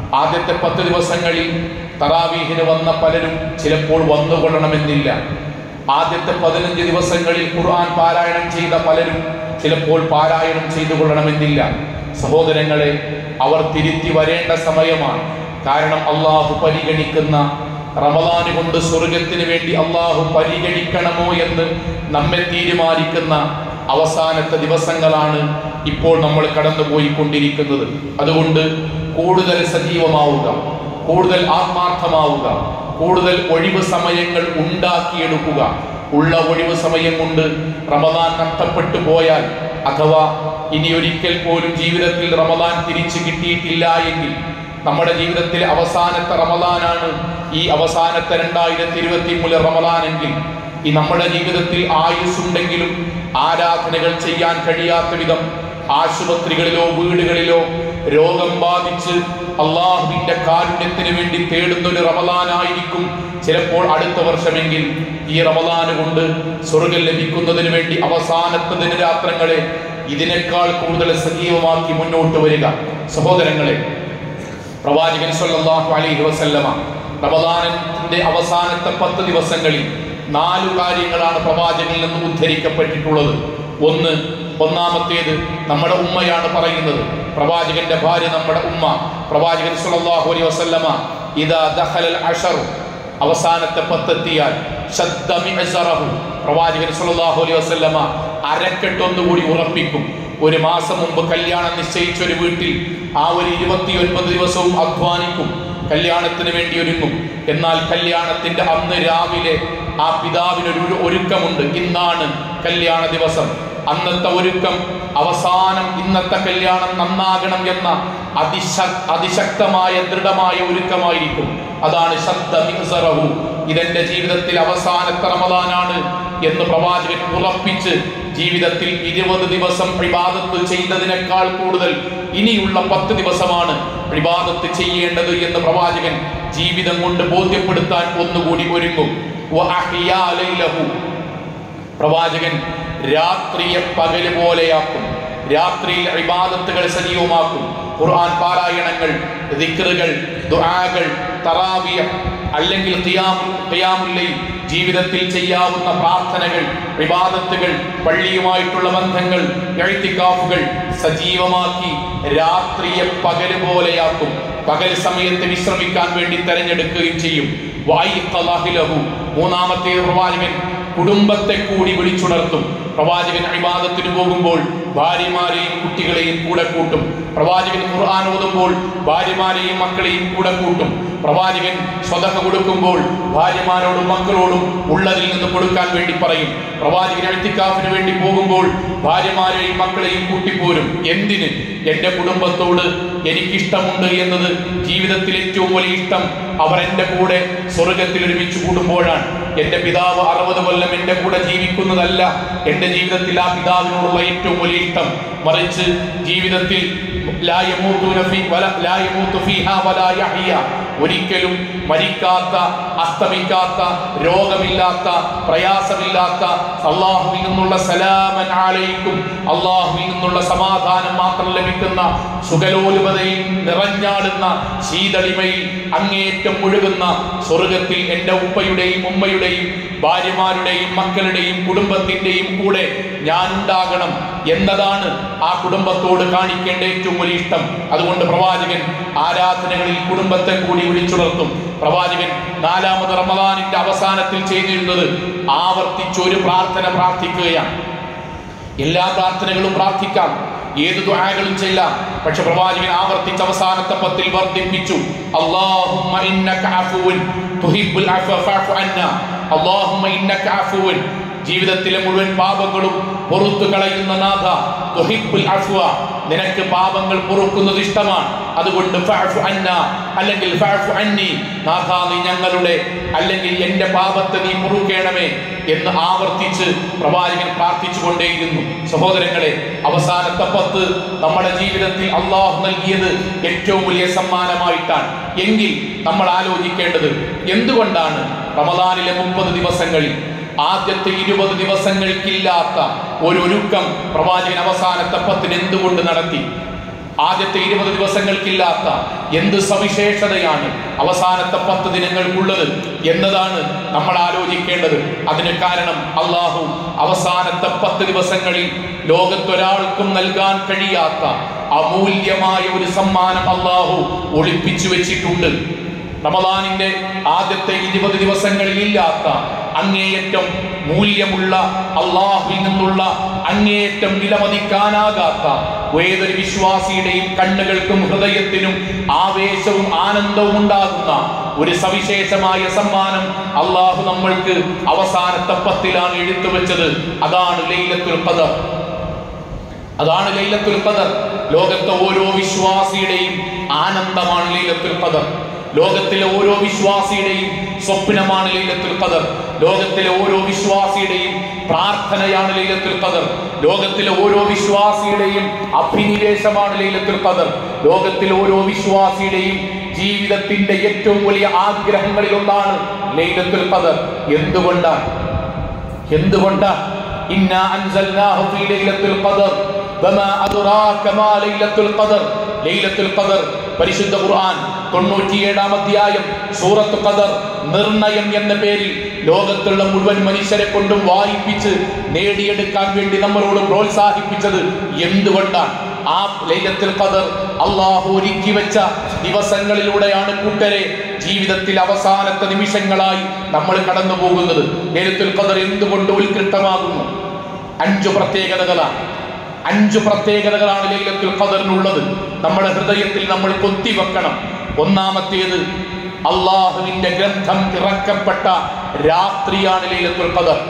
ആദ്യത്തെ പത്ത് ദിവസങ്ങളിൽ തറാവീഹിന് വന്ന പലരും ചിലപ്പോൾ വന്നുകൊള്ളണമെന്നില്ല ആദ്യത്തെ പതിനഞ്ച് ദിവസങ്ങളിൽ ഖുർആൻ പാരായണം ചെയ്ത പലരും ചിലപ്പോൾ പാരായണം ചെയ്തു കൊള്ളണമെന്നില്ല സഹോദരങ്ങളെ അവർ തിരുത്തി വരേണ്ട സമയമാണ് കാരണം അള്ളാഹു പരിഗണിക്കുന്ന റമദാന് കൊണ്ട് സ്വർഗത്തിന് വേണ്ടി അള്ളാഹു പരിഗണിക്കണമോ എന്ന് നമ്മെ തീരുമാനിക്കുന്ന അവസാനത്തെ ദിവസങ്ങളാണ് ഇപ്പോൾ നമ്മൾ കടന്നുപോയിക്കൊണ്ടിരിക്കുന്നത് അതുകൊണ്ട് കൂടുതൽ സജീവമാവുക കൂടുതൽ ആത്മാർത്ഥമാവുക കൂടുതൽ ഒഴിവ് സമയങ്ങൾ ഉണ്ടാക്കിയെടുക്കുക ഉള്ള ഒഴിവ് സമയം കൊണ്ട് റമദാൻ നഷ്ടപ്പെട്ടു പോയാൽ അഥവാ ഇനി ഒരിക്കൽ പോലും ജീവിതത്തിൽ റമദാൻ തിരിച്ചു കിട്ടിയിട്ടില്ല എങ്കിൽ നമ്മുടെ ജീവിതത്തിലെ അവസാനത്തെ റമദാനാണ് ഈ അവസാനത്തെ രണ്ടായിരത്തി ഇരുപത്തി മൂന്ന് റമദാനെങ്കിൽ ഈ നമ്മുടെ ജീവിതത്തിൽ ആയുസ്സുണ്ടെങ്കിലും ആരാധനകൾ ചെയ്യാൻ കഴിയാത്ത വിധം ആശുപത്രികളിലോ വീടുകളിലോ രോഗം ബാധിച്ച് അള്ളാഹുവിന്റെ കാരുണ്യത്തിന് വേണ്ടി തേടുന്ന ഒരു റമദാനായിരിക്കും ചിലപ്പോൾ അടുത്ത വർഷമെങ്കിൽ ഈ റമദാന് കൊണ്ട് സ്വർഗം ലഭിക്കുന്നതിന് വേണ്ടി അവസാനത്തെ ദിനരാത്രങ്ങളെ ഇതിനേക്കാൾ കൂടുതൽ സജീവമാക്കി മുന്നോട്ട് വരിക സഹോദരങ്ങളെ പ്രവാചകൻ സല്ലല്ലാഹു അലൈഹി വസല്ലമ റമദാനിന്റെ അവസാനത്തെ പത്ത് ദിവസങ്ങളിൽ നാലു കാര്യങ്ങളാണ് പ്രവാചകനിൽ നിന്ന് ഉദ്ധരിക്കപ്പെട്ടിട്ടുള്ളത് ഒന്ന് ഒന്നാമത്തേത് നമ്മുടെ ഉമ്മയാണ് പറയുന്നത് പ്രവാചകന്റെ ഭാര്യ നമ്മുടെ ഉമ്മ പ്രവാചകൻ സല്ലല്ലാഹു അലൈഹി വസല്ലമ ഇദാ ദഖലൽ അശറു അവസാനത്തെ പത്തെത്തിയാൽ ശദ്ദ മിഅ്സറഹു പ്രവാചകൻ സല്ലല്ലാഹു അലൈഹി വസല്ലമ അരക്കെട്ടൊന്നുകൂടി ഉറപ്പിക്കും ഒരു മാസം മുമ്പ് കല്യാണം നിശ്ചയിച്ച ഒരു വീട്ടിൽ ആ ഒരു ഇരുപത്തിയൊൻപത് ദിവസവും അധ്വാനിക്കും കല്യാണത്തിന് വേണ്ടി ഒരുങ്ങും എന്നാൽ കല്യാണത്തിന്റെ അന്ന് രാവിലെ ആ പിതാവിനൊരു ഒരു ഒരുക്കമുണ്ട് ഇന്നാണ് കല്യാണ ദിവസം അന്നത്തെ ഒരുക്കം അവസാനം ഇന്നത്തെ കല്യാണം നന്നാകണം എന്ന അതിശ അതിശക്തമായ ദൃഢമായ ഒരുക്കമായിരിക്കും അതാണ് ശബ്ദ മിഹ്സറഹു ഇതെന്റെ ജീവിതത്തിൽ അവസാനത്തെ റമദാനാണ് എന്ന് പ്രവാചകൻ ഉറപ്പിച്ച് ജീവിതത്തിൽ ഇരുപത് ദിവസം ഇബാദത്ത് ചെയ്തതിനേക്കാൾ കൂടുതൽ ഇനിയുള്ള പത്ത് ദിവസമാണ് ഇബാദത്ത് ചെയ്യേണ്ടത് എന്ന് പ്രവാചകൻ ജീവിതം കൊണ്ട് ബോധ്യപ്പെടുത്താൻ ഒന്നുകൂടി ഒരുങ്ങും വഅഹ്യാ ലൈലഹു. പ്രവാചകൻ രാത്രിയെ പകല് പോലെയാക്കും രാത്രിയിൽ ഇബാദത്തുകൾ സജീവമാക്കും ഖുർആൻ പാരായണങ്ങൾ ദിക്റുകൾ ദുആകൾ തറാവിയ അല്ലെങ്കിൽ ഖിയാമുൽ ഖിയാമുൽ ലൈൽ ജീവിതത്തിൽ ചെയ്യാവുന്ന പ്രാർത്ഥനകൾ വിവാദത്തുകൾ പള്ളിയുമായിട്ടുള്ള ബന്ധങ്ങൾ എഴുത്തിക്കാഫുകൾ സജീവമാക്കി രാത്രിയെ പകല് പോലെയാക്കും പകൽ സമയത്ത് വിശ്രമിക്കാൻ വേണ്ടി തെരഞ്ഞെടുക്കുകയും ചെയ്യും വായി ഖലാഹിലഹു. മൂന്നാമത്തെ പ്രവാചകൻ കുടുംബത്തെ കൂടി വിളിച്ചുണർത്തും പ്രവാചകൻ ഇബാദത്തിന് പോകുമ്പോൾ ഭാര്യമാരെയും കുട്ടികളെയും കൂടെ കൂട്ടും പ്രവാചകൻ ഖുർആൻ ഓതുമ്പോൾ ഭാര്യമാരെയും മക്കളെയും കൂടെ കൂട്ടും പ്രവാചകൻ സ്വതക്ക കൊടുക്കുമ്പോൾ ഭാര്യമാരോടും മക്കളോടും ഉള്ളതിൽ നിന്ന് കൊടുക്കാൻ വേണ്ടി പറയും പ്രവാചകൻ എഴുത്തിക്കാഫിന് വേണ്ടി പോകുമ്പോൾ ഭാര്യമാരെയും മക്കളെയും കൂട്ടിപ്പോരും എന്തിന് എന്റെ കുടുംബത്തോട് എനിക്കിഷ്ടമുണ്ട് എന്നത് ജീവിതത്തിൽ ഏറ്റവും വലിയ ഇഷ്ടം അവർ എൻ്റെ കൂടെ സ്വർഗത്തിൽ ഒരുമിച്ച് കൂടുമ്പോഴാണ് എൻ്റെ പിതാവ് അറുപത് കൊല്ലം എൻ്റെ കൂടെ ജീവിക്കുന്നതല്ല എൻ്റെ ജീവിതത്തിൽ ആ പിതാവിനോടുള്ള ഏറ്റവും വലിയ ഇഷ്ടം മറിച്ച് ജീവിതത്തിൽ ലാ യമൂത്തുന ഫീ വല- ലാ യമൂത്തു ഫീഹാ വലാ യഹ്യ. ഒരിക്കലും മരിക്കാത്ത അസ്തമിക്കാത്ത രോഗമില്ലാത്ത പ്രയാസമില്ലാത്ത അള്ളാഹുവിൽ നിന്നുള്ള സലാമൻ ആലയിക്കും അള്ളാഹുവിൽ നിന്നുള്ള സമാധാനം മാത്രം ലഭിക്കുന്ന സുഖലോലുപതയിൽ നിറഞ്ഞാടുന്ന ശീതളിമയിൽ അങ്ങേറ്റം മുഴുകുന്ന സ്വർഗത്തിൽ എൻ്റെ ഉപ്പയുടെയും ഉമ്മയുടെയും ഭാര്യമാരുടെയും മക്കളുടെയും കുടുംബത്തിൻ്റെയും കൂടെ ഞാൻ ഉണ്ടാകണം എന്നതാണ് ആ കുടുംബത്തോട് കാണിക്കേണ്ട ഏറ്റവും വലിയ ഇഷ്ടം അതുകൊണ്ട് പ്രവാചകൻ ആരാധനകളിൽ കുടുംബത്തെ കൂടി വിളിച്ചുണർത്തും പ്രവാചകൻ നാലാമത് റമദാനിന്റെ അവസാനത്തിൽ ചെയ്തിരുന്നത് ആവർത്തിച്ച് ഒരു പ്രാർത്ഥന പ്രാർത്ഥിക്കുകയാണ് എല്ലാ പ്രാർത്ഥനകളും പ്രാർത്ഥിക്കാം ഏത് ദുആകളും ചെല്ലാം പക്ഷെ പ്രവാചകൻ ആവർത്തിച്ച് അവസാനത്തെ പത്തിൽ വർദ്ധിപ്പിച്ചു അല്ലാഹുമ്മ ഇന്നക അഫുവൻ തുഹിബ്ബുൽ അഫ്വ ഫഅഫു അന്നാ അല്ലാഹുമ്മ ഇന്നക അഫുവൻ ജീവിതത്തിലെ മുഴുവൻ പാപങ്ങളും പൊറുത്തു കളയുന്ന നാഥ തുഹിബ്ബുൽ അഫ്വ നിനക്ക് പാപങ്ങൾ പൊറുക്കുന്നത് ഇഷ്ടമാണ് അതുകൊണ്ട് ഫഅഫു അന്നാ അല്ലെങ്കിൽ ഫഅഫു അന്നി നാഥ നീ ഞങ്ങളുടെ അല്ലെങ്കിൽ എൻ്റെ പാപത്തെ നീ പൊറുക്കേണമേ എന്ന് ആവർത്തിച്ച് പ്രവാചകൻ പ്രാർത്ഥിച്ചു കൊണ്ടേയിരുന്നു സഹോദരങ്ങളെ അവസാനത്തെ പത്ത് നമ്മുടെ ജീവിതത്തിൽ അള്ളാഹു നൽകിയത് ഏറ്റവും വലിയ സമ്മാനമായിട്ടാണ് എങ്കിൽ നമ്മൾ ആലോചിക്കേണ്ടത് എന്തുകൊണ്ടാണ് റമദാനിലെ മുപ്പത് ദിവസങ്ങളിൽ ആദ്യത്തെ ഇരുപത് ദിവസങ്ങൾക്കില്ലാത്ത ഒരു ഒരുക്കം പ്രവാചകൻ അവസാനത്തെ പത്തിന് എന്തുകൊണ്ട് നടത്തി ആദ്യത്തെ ഇരുപത് ദിവസങ്ങൾക്കില്ലാത്ത എന്ത് സവിശേഷതയാണ് അവസാനത്തെ പത്ത് ദിനങ്ങൾക്കുള്ളത് എന്നതാണ് നമ്മൾ ആലോചിക്കേണ്ടത് അതിന് കാരണം അള്ളാഹു അവസാനത്തെ പത്ത് ദിവസങ്ങളിൽ ലോകത്തൊരാൾക്കും നൽകാൻ കഴിയാത്ത അമൂല്യമായ ഒരു സമ്മാനം അള്ളാഹു ഒളിപ്പിച്ചു വെച്ചിട്ടുണ്ട് റമദാനിന്റെ ആദ്യത്തെ ഇരുപത് ദിവസങ്ങളിൽ ഇല്ലാത്ത അങ്ങേയറ്റം മൂല്യമുള്ള അള്ളാഹുവിൽ നിന്നുള്ള അങ്ങേയറ്റം വിലമതിക്കാനാകാത്ത ഏതൊരു വിശ്വാസിയുടെയും കണ്ണുകൾക്കും ഹൃദയത്തിനും ആവേശവും ആനന്ദവും ഉണ്ടാകുന്ന ഒരു സവിശേഷമായ സമ്മാനം അള്ളാഹു നമ്മൾക്ക് അവസാനത്തെ പത്തിലാണ് എഴുത്തു വെച്ചത് അതാണ് ലൈലത്തുൽ ഖദർ അതാണ് ലൈലത്തുൽ ഖദർ ലോകത്തെ ഓരോ വിശ്വാസിയുടെയും ആനന്ദമാണ് ലൈലത്തുൽ ഖദർ ലോകത്തിലെ ഓരോ വിശ്വാസിയുടെയും സ്വപ്നമാണ് ലൈലത്തുൽ ഖദർ ലോകത്തിലെ ഓരോ വിശ്വാസിയുടെയും പ്രാർത്ഥനയാണ് ലൈലത്തുൽ ഖദർ ലോകത്തിലെ ഓരോ വിശ്വാസിയുടെയും അഭിനിവേശമാണ് ലൈലത്തുൽ ഖദർ ലോകത്തിലെ ഓരോ വിശ്വാസിയുടെയും ജീവിതത്തിന്റെ ഏറ്റവും വലിയ ആഗ്രഹങ്ങളിൽ ഒന്നാണ് ലൈലത്തുൽ ഖദർ എന്തുകൊണ്ടാണ് എന്തുകൊണ്ട് ഇന്ന അൻസൽനാഹു ഫീ ലൈലത്തുൽ ഖദർ വമാ അദ്റാക മാ ലൈലത്തുൽ ഖദർ ലൈലത്തുൽ ഖദർ പരിശുദ്ധ ഖുർആൻ തൊണ്ണൂറ്റിയേഴാം അധ്യായം സൂറത്ത് ഖദർ നിർണയം എന്ന പേരിൽ ലോകത്തുള്ള മുഴുവൻ മനുഷ്യരെ കൊണ്ടും വായിപ്പിച്ച് നേടിയെടുക്കാൻ വേണ്ടി നമ്മളോട് പ്രോത്സാഹിപ്പിച്ചത് എന്തുകൊണ്ടാണ് ആ ലൈലത്തുൽ ഖദർ അള്ളാഹു ഒരുക്കി വെച്ച ദിവസങ്ങളിലൂടെയാണ് കൂട്ടരെ ജീവിതത്തിൽ അവസാനത്തെ നിമിഷങ്ങളായി നമ്മൾ കടന്നു പോകുന്നത് ലൈലത്തുൽ ഖദർ എന്തുകൊണ്ട് ഉത്കൃഷ്ടമാകുന്നു അഞ്ചു പ്രത്യേകതകളാണ് അഞ്ചു പ്രത്യേകതകളാണ് ലൈലത്തുൽ ഖദറിനുള്ളത് നമ്മുടെ ഹൃദയത്തിൽ നമ്മൾ കൊത്തിവെക്കണം ഒന്നാമത്തേത് അള്ളാഹുവിന്റെ ഗ്രന്ഥം ഇറക്കപ്പെട്ട രാത്രിയാണ് ലൈലത്തുൽ ഖദർ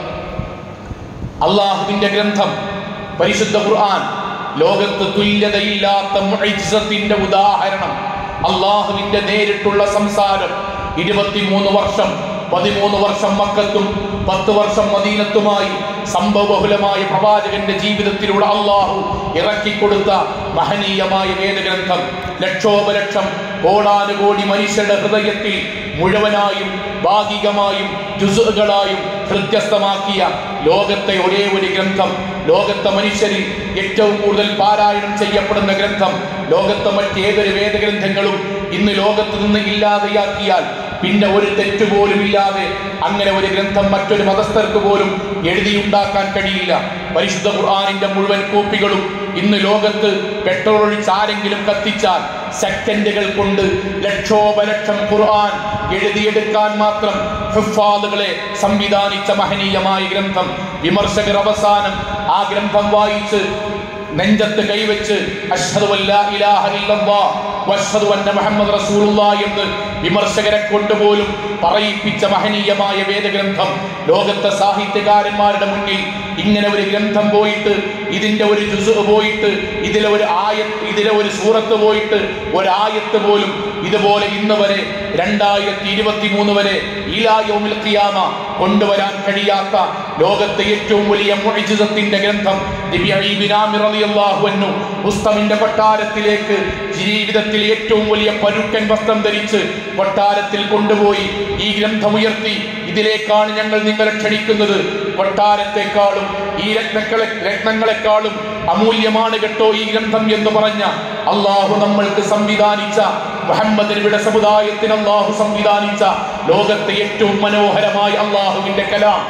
അള്ളാഹുവിന്റെ ഗ്രന്ഥം പരിശുദ്ധ ഖുർആൻ ലോകത്ത് തുല്യതയില്ലാത്ത മുഅ്ജിസത്തിന്റെ ഉദാഹരണം അള്ളാഹുവിന്റെ നേരിട്ടുള്ള സംസാരം ഇരുപത്തിമൂന്ന് വർഷം പതിമൂന്ന് വർഷം മക്കത്തും പത്ത് വർഷം മദീനത്തുമായി സംഭവബഹുലമായ പ്രവാചകന്റെ ജീവിതത്തിലൂടെ അള്ളാഹു ഇറക്കിക്കൊടുത്ത മഹനീയമായ വേദഗ്രന്ഥം ലക്ഷോപലക്ഷം കോടാനുകോടി മനുഷ്യരുടെ ഹൃദയത്തിൽ മുഴുവനായും ഭാഗികമായും ജുസുകളായും ഹൃദ്യസ്ഥമാക്കിയ ലോകത്തെ ഒരേ ഒരു ഗ്രന്ഥം ലോകത്തെ മനുഷ്യരിൽ ഏറ്റവും കൂടുതൽ പാരായണം ചെയ്യപ്പെടുന്ന ഗ്രന്ഥം ലോകത്തെ മറ്റേതൊരു വേദഗ്രന്ഥങ്ങളും ഇന്ന് ലോകത്ത് നിന്ന് ഇല്ലാതെയാക്കിയാൽ പിന്നെ ഒരു തെറ്റ് പോലും ഇല്ലാതെ അങ്ങനെ ഒരു ഗ്രന്ഥം മറ്റൊരു മതസ്ഥർക്ക് പോലും എഴുതിയുണ്ടാക്കാൻ കഴിയില്ല പരിശുദ്ധ ഖുർആാനിന്റെ മുഴുവൻ കോപ്പികളും ഇന്ന് ലോകത്ത് പെട്രോൾ ഒഴിച്ച് ആരെങ്കിലും കത്തിച്ചാൽ സെക്കൻഡുകൾ കൊണ്ട് ലക്ഷോപലക്ഷം ഖുർആൻ എഴുതിയെടുക്കാൻ മാത്രം ഹുഫാദുകളെ സംവിധാനിച്ച മഹനീയമായ ഗ്രന്ഥം വിമർശകർ അവസാനം ആ ഗ്രന്ഥം വായിച്ച് നെഞ്ചത്ത് കൈവച്ച് അഷ്ഹദു അല്ലാ ഇലാഹ ഇല്ലല്ലാഹ് വഅഷ്ഹദു അന്ന മുഹമ്മദ് റസൂലുള്ളാഹി എന്ന് വിമർശകരെ കൊണ്ടുപോലും പറയിപ്പിച്ച മഹനീയമായ വേദഗ്രന്ഥം ലോകത്തെ സാഹിത്യകാരന്മാരുടെ മുന്നിൽ ഇങ്ങനെ ഒരു ഗ്രന്ഥം പോയിട്ട് ഇതിന്റെ ഒരു ജുസ് പോയിട്ട് ഇതിലെ ഒരു ആയ ഇതിലെ ഒരു സൂറത്ത് പോയിട്ട് ഒരായത്ത് പോലും ഇതുപോലെ ഇന്ന് വരെ രണ്ടായിരത്തി ഇരുപത്തി മൂന്ന് വരെ ഈലായോമിൽ ഖിയാമ കൊണ്ടുവരാൻ കഴിയാത്ത ലോകത്തെ ഏറ്റവും വലിയ മുഅ്ജിസത്തിന്റെ ഗ്രന്ഥം നബി അലി ബിൻ ആമിർ റളിയല്ലാഹു അൻഹു ഉസ്തമിന്റെ കൊട്ടാരത്തിലേക്ക് ജീവിതത്തിൽ ഏറ്റവും വലിയ പരുക്കൻ വസ്ത്രം ധരിച്ച് കൊട്ടാരത്തിൽ കൊണ്ടുപോയി ഈ ഗ്രന്ഥം ഉയർത്തി ഇതിലേക്കാണ് ഞങ്ങൾ നിങ്ങളെ ക്ഷണിക്കുന്നത് കൊട്ടാരത്തെക്കാളും ഈ രത്നങ്ങളെ രത്നങ്ങളെക്കാളും അമൂല്യമാണ് കേട്ടോ ഈ ഗ്രന്ഥം എന്ന് പറഞ്ഞ അള്ളാഹു നമ്മൾക്ക് സംവിധാനിച്ച മുഹമ്മദ് നബിയുടെ സമുദായത്തിന് അള്ളാഹു സംവിധാനിച്ച ലോകത്തെ ഏറ്റവും മനോഹരമായ അള്ളാഹുവിന്റെ കലാം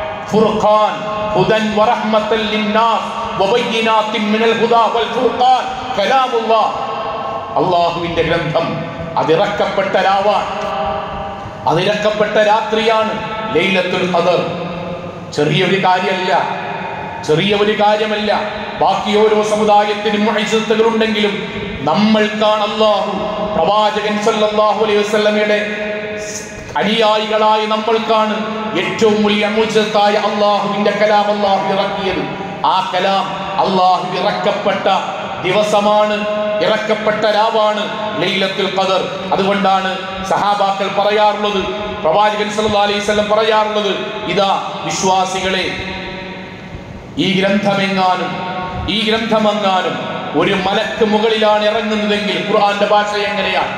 ഫുർഖാൻ ഹുദൻ വറഹ്മത്തൽ ലിന്നാസ് വബയ്യിനാത്തിൻ മിനൽ ഹുദാ വൽ ഫുർഖാൻ കലാമുല്ലാഹ് അള്ളാഹുവിന്റെ ഗ്രന്ഥം അതിറക്കപ്പെട്ട രാവാൻ അതിറക്കപ്പെട്ട രാത്രിയാണ് ലൈലത്തുൽ ഖദർ ചെറിയൊരു കാര്യമല്ല ചെറിയ ഒരു കാര്യമല്ല ബാക്കി ഓരോ സമുദായത്തിനും മുഅ്ജിസത്തുകൾ ഉണ്ടെങ്കിലും നമ്മൾക്കാണ് അല്ലാഹു പ്രവാചകൻ സല്ലല്ലാഹു അലൈഹി വസല്ലമയുടെ അനുയായികളായ നമ്മൾക്കാണ് ഏറ്റവും വലിയ അമുജത്തായ അള്ളാഹുവിന്റെ കലാം അള്ളാഹു ഇറക്കിയത് ആ കലാം അള്ളാഹു ഇറക്കപ്പെട്ട ദിവസമാണ് ഇറക്കപ്പെട്ട രാവാണ് ലൈലത്തുൽ ഖദർ അതുകൊണ്ടാണ് സഹാബാക്കൾ പറയാറുള്ളത് പ്രവാചകൻ സല്ലല്ലാഹു അലൈഹി വസല്ലം പറയാറുള്ളത് ഇതാ വിശ്വാസികളെ ഈ ഗ്രന്ഥമെങ്ങാനും ഈ ഗ്രന്ഥമെങ്ങാനും ഒരു മലക്ക് മുകളിലാണ് ഇറങ്ങുന്നതെങ്കിൽ ഖുർആന്റെ ഭാഷ എങ്ങനെയാണ്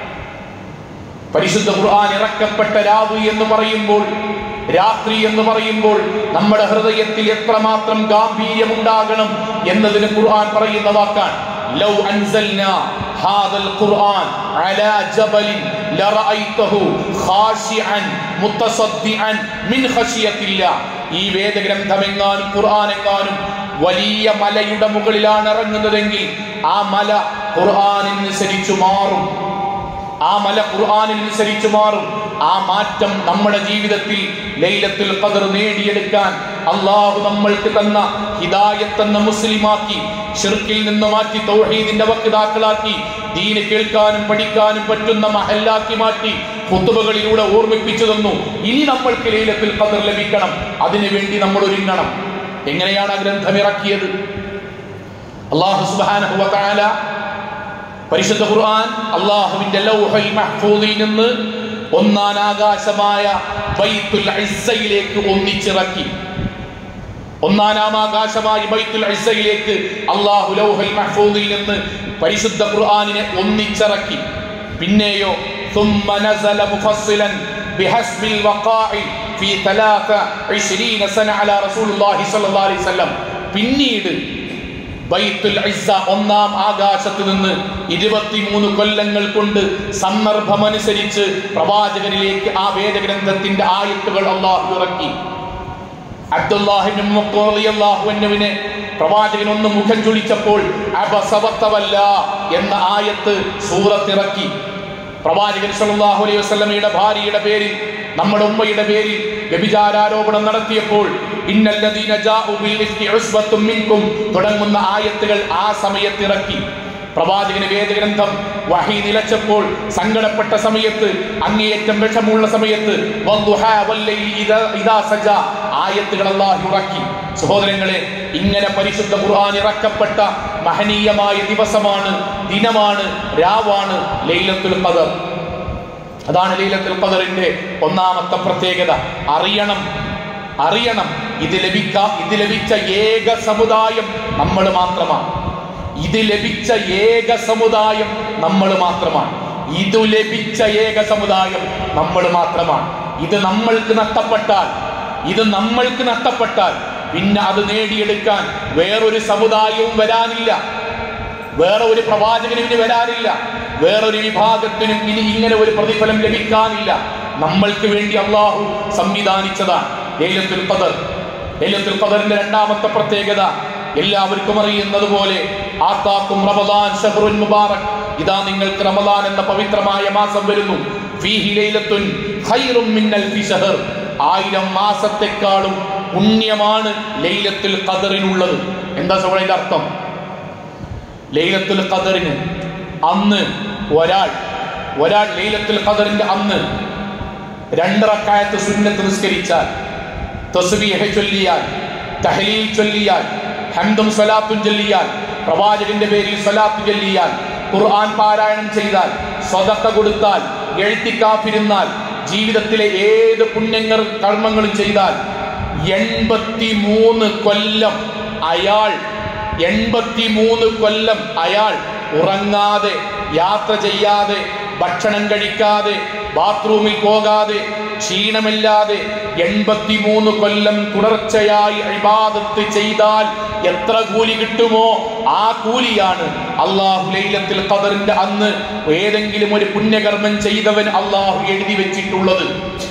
പരിശുദ്ധ ഖുർആൻ ഇറക്കപ്പെട്ട രാവ് എന്ന് പറയുമ്പോൾ രാത്രി എന്ന് പറയുമ്പോൾ നമ്മുടെ ഹൃദയത്തിൽ എത്രമാത്രം ഗാംഭീര്യമുണ്ടാകണം എന്നതിന് ഖുർആൻ പറയുന്ന വാക്കാണ് ലൗ അൻസൽനാ ഹാദൽ ഖുർആൻ അലാ ജബലിൻ ലറഅയ്തഹു ഖാശിഅൻ മുത്തസദ്ദിഅൻ മിൻ ഖശിയത്തില്ലാ ഈ വേദഗ്രന്ഥം എങ്ങാനും ഖുർആൻ എങ്ങാനും വലിയ മലയുടെ മുകളിലാണ് ഇറങ്ങുന്നതെങ്കിൽ ആ മല ഖുർആാനിനനുസരിച്ചു മാറും ആ മല ഖുർആാനിനനുസരിച്ചു മാറും ആ മാറ്റം നമ്മുടെ ജീവിതത്തിൽ ലൈലത്തുൽ ഖദർ നേടിയെടുക്കാൻ അള്ളാഹു നമ്മൾക്ക് തന്ന ഹിദായത്ത് എന്ന മുസ്ലിമാക്കി ഷിർക്കിൽ നിന്ന് മാറ്റി തൗഹീദിന്റെ വക്താക്കളാക്കി ദീന് കേൾക്കാനും പഠിക്കാനും പറ്റുന്ന മഹല്ലാക്കി മാറ്റി കുത്തുബകളിലൂടെ ഓർമ്മിപ്പിച്ചു തന്നു ഇനി നമ്മൾക്ക് ലൈലത്തുൽ ഖദർ ലഭിക്കണം അതിനുവേണ്ടി നമ്മൾ ഒരുങ്ങണം എങ്ങനെയാണ് ആ ഗ്രന്ഥം ഇറക്കിയത് അള്ളാഹു സുബ്ഹാനഹു വ തആല പരിശുദ്ധ ഖുർആൻ അള്ളാഹുവിന്റെ ലൗഹൽ മഹ്ഫൂദിൽ നിന്ന് ഒന്നാം ആകാശമായ ബൈത്തുൽ ഇസ്സയിലേക്ക് ഒന്നിച്ചിറക്കി ഒന്നാനാം ആകാശമായ ബൈത്തുൽ ഇസ്സയിലേക്ക് അള്ളാഹു ലൗഹൽ മഹ്ഫൂദിൽ നിന്ന് പരിശുദ്ധ ഖുർആനിനെ ഒന്നിച്ചിറക്കി പിന്നെയോ ثم نزل مفصلا بحسب الوقائع في 23 سنة على رسول الله صلى الله عليه وسلم പിന്നീട് ബൈത്തുൽ ഇസ്സ ഒന്നാം ആകാശത്ത് നിന്ന് ഇരുപത്തിമൂന്ന് കൊല്ലങ്ങൾ കൊണ്ട് സന്ദർഭമനുസരിച്ച് പ്രവാചകനിലേക്ക് ആ വേദഗ്രന്ഥത്തിന്റെ ആയത്തുകൾ അള്ളാഹു ഇറക്കി അബ്ദുല്ലാഹിബിനെ പ്രവാചകൻ ഒന്ന് മുഖം ചുളിച്ചപ്പോൾ അബസവത്തവല്ല എന്ന ആയത്ത് സൂറത്തിറക്കി പ്രവാചകൻ സല്ലല്ലാഹു അലൈഹി വസല്ലമയുടെ ഭാര്യയുടെ പേരിൽ നമ്മുടെ ഉമ്മയുടെ പേരിൽ വ്യഭിചാരാരോപണം നടത്തിയപ്പോൾ ഇന്നല്ലദീന ജാഉ ബിൽ ഇഫ്കി ഉസ്ബത്തും മിൻകും തുടങ്ങുന്ന ആയത്തുകൾ ആ സമയത്ത് ഇറക്കി പ്രവാചകന് വേദഗ്രന്ഥം വഹി നിലച്ചപ്പോൾ സങ്കടപ്പെട്ട സമയത്ത് അങ്ങേയറ്റം വിഷമുള്ള സമയത്ത് വദ്ദുഹാ വല്ലൈലി ഇദാ ഇദാ സജ ആയത്തുകൾ അല്ലാഹു ഇറക്കി സഹോദരങ്ങളെ ഇങ്ങനെ പരിശുദ്ധ ഖുർആൻ ഇറക്കപ്പെട്ട മഹനീയമായ ദിവസമാണ് ദിനമാണ് രാവാണ് ലൈലത്തുൽ ഖദർ അതാണ് ലൈലത്തുൽ ഖദറിന്റെ ഒന്നാമത്തെ പ്രത്യേകത അറിയണം അറിയണം ഇത് ലഭിക്ക ഇത് ലഭിച്ച ഏക സമുദായം നമ്മൾ മാത്രമാണ് ഇത് ലഭിച്ച ഏക സമുദായം നമ്മൾ മാത്രമാണ് ഇത് ലഭിച്ച ഏക സമുദായം നമ്മൾ മാത്രമാണ് ഇത് നമ്മൾക്ക് നഷ്ടപ്പെട്ടാൽ ഇത് നമ്മൾക്ക് നഷ്ടപ്പെട്ടാൽ പിന്നെ അത് നേടിയെടുക്കാൻ വേറൊരു സമുദായവും വരാനില്ല വേറെ ഒരു പ്രവാചകനും ഇനി വരാനില്ല വേറൊരു വിഭാഗത്തിനും ഇനി ഇങ്ങനെ ഒരു പ്രതിഫലം ലഭിക്കാനില്ല നമ്മൾക്ക് വേണ്ടി അള്ളാഹു സംവിധാനിച്ചതാണ് ലൈലത്തുൽ ഖദർ ലൈലത്തുൽ ഖദറിന്റെ രണ്ടാമത്തെ പ്രത്യേകത എല്ലാവർക്കും അറിയുന്നത് പോലെ ആത്താക്കും റമദാൻ ഷഹ്റുൻ മുബാറക് ഇതാ നിങ്ങൾക്ക് റമദാൻ എന്ന പവിത്രമായ മാസം വരുന്നു ഫീഹി ലൈലത്തുൻ ഖൈറും മിൻ അൽഫി ഷഹർ ആയിരം മാസത്തെക്കാളും പുണ്യമാണ് ലൈലത്തുൽ ഖദറിനുള്ളത് എന്താ സഹോദരന്റെ അർത്ഥം ലൈലത്തുൽ ഖദറിന് അന്ന് ഒരാൾ ഒരാൾ ലൈലത്തുൽ ഖദറിന്റെ അന്ന് രണ്ടറക്കായത്ത് സുന്നത്ത് നിസ്കരിച്ചാൽ തസ്ബീഹ ചൊല്ലിയാൽ തഹലീൽ ചൊല്ലിയാൽ ഹംദും സ്വലാത്തും ചൊല്ലിയാൽ പ്രവാചകന്റെ പേരിൽ സ്വലാത്ത് ചൊല്ലിയാൽ ഖുർആൻ പാരായണം ചെയ്താൽ സ്വതക്ക കൊടുത്താൽ എഴുത്തിക്കാഫിരുന്നാൽ ജീവിതത്തിലെ ഏത് പുണ്യങ്ങൾ കർമ്മങ്ങളും ചെയ്താൽ എൺപത്തി മൂന്ന് കൊല്ലം അയാൾ എൺപത്തി മൂന്ന് കൊല്ലം അയാൾ ഉറങ്ങാതെ യാത്ര ചെയ്യാതെ ഭക്ഷണം കഴിക്കാതെ ബാത്റൂമിൽ പോകാതെ ക്ഷീണമില്ലാതെ എൺപത്തിമൂന്ന് കൊല്ലം തുടർച്ചയായി ഇബാദത്ത് ചെയ്താൽ എത്ര കൂലി കിട്ടുമോ ആ കൂലിയാണ് അള്ളാഹു ലൈലത്തിൽ ഖദറിന്റെ അന്ന് ഏതെങ്കിലും ഒരു പുണ്യകർമ്മം ചെയ്തവൻ അള്ളാഹു എഴുതി വെച്ചിട്ടുള്ളത്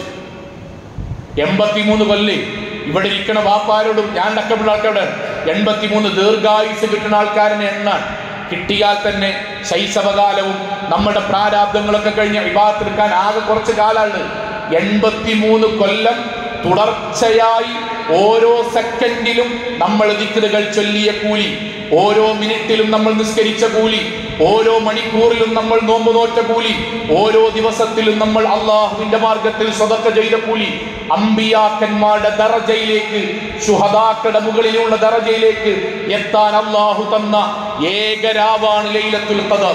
എൺപത്തിമൂന്ന് കൊല്ലേ ഇവിടെ ഇരിക്കണ വാപ്പാരോടും ഞാൻ അടക്കമുള്ള ആൾക്കാരോട് എൺപത്തിമൂന്ന് ദീർഘായുസ് കിട്ടുന്ന ആൾക്കാരനെ എണ്ണാൻ കിട്ടിയാൽ തന്നെ ശൈശവകാലവും നമ്മുടെ പ്രാരാബ്ദങ്ങളൊക്കെ കഴിഞ്ഞ് വിവാഹത്തെടുക്കാൻ ആകെ കുറച്ച് കാലമാണ് എൺപത്തിമൂന്ന് കൊല്ലം തുടർച്ചയായി ഓരോ സെക്കൻഡിലും നമ്മൾ ദിക്കറുകൾ ചൊല്ലിയ കൂലി ഓരോ മിനിറ്റിലും നമ്മൾ നിസ്കരിച്ച കൂലി ഓരോ മണിക്കൂറിലും നമ്മൾ നോമ്പ് നോറ്റ കൂലി ഓരോ ദിവസത്തിലും നമ്മൾ അള്ളാഹുവിന്റെ മാർഗത്തിൽ സ്വതക്ക ചെയ്ത കൂലി അമ്പിയാക്കന്മാരുടെ ദറജയിലേക്ക് ശുഹദാക്കളുടെ മുകളിലുള്ള ദറജയിലേക്ക് എത്താൻ അള്ളാഹു തന്ന ഏകരാവാണ് ലൈലത്തുൽ ഖദർ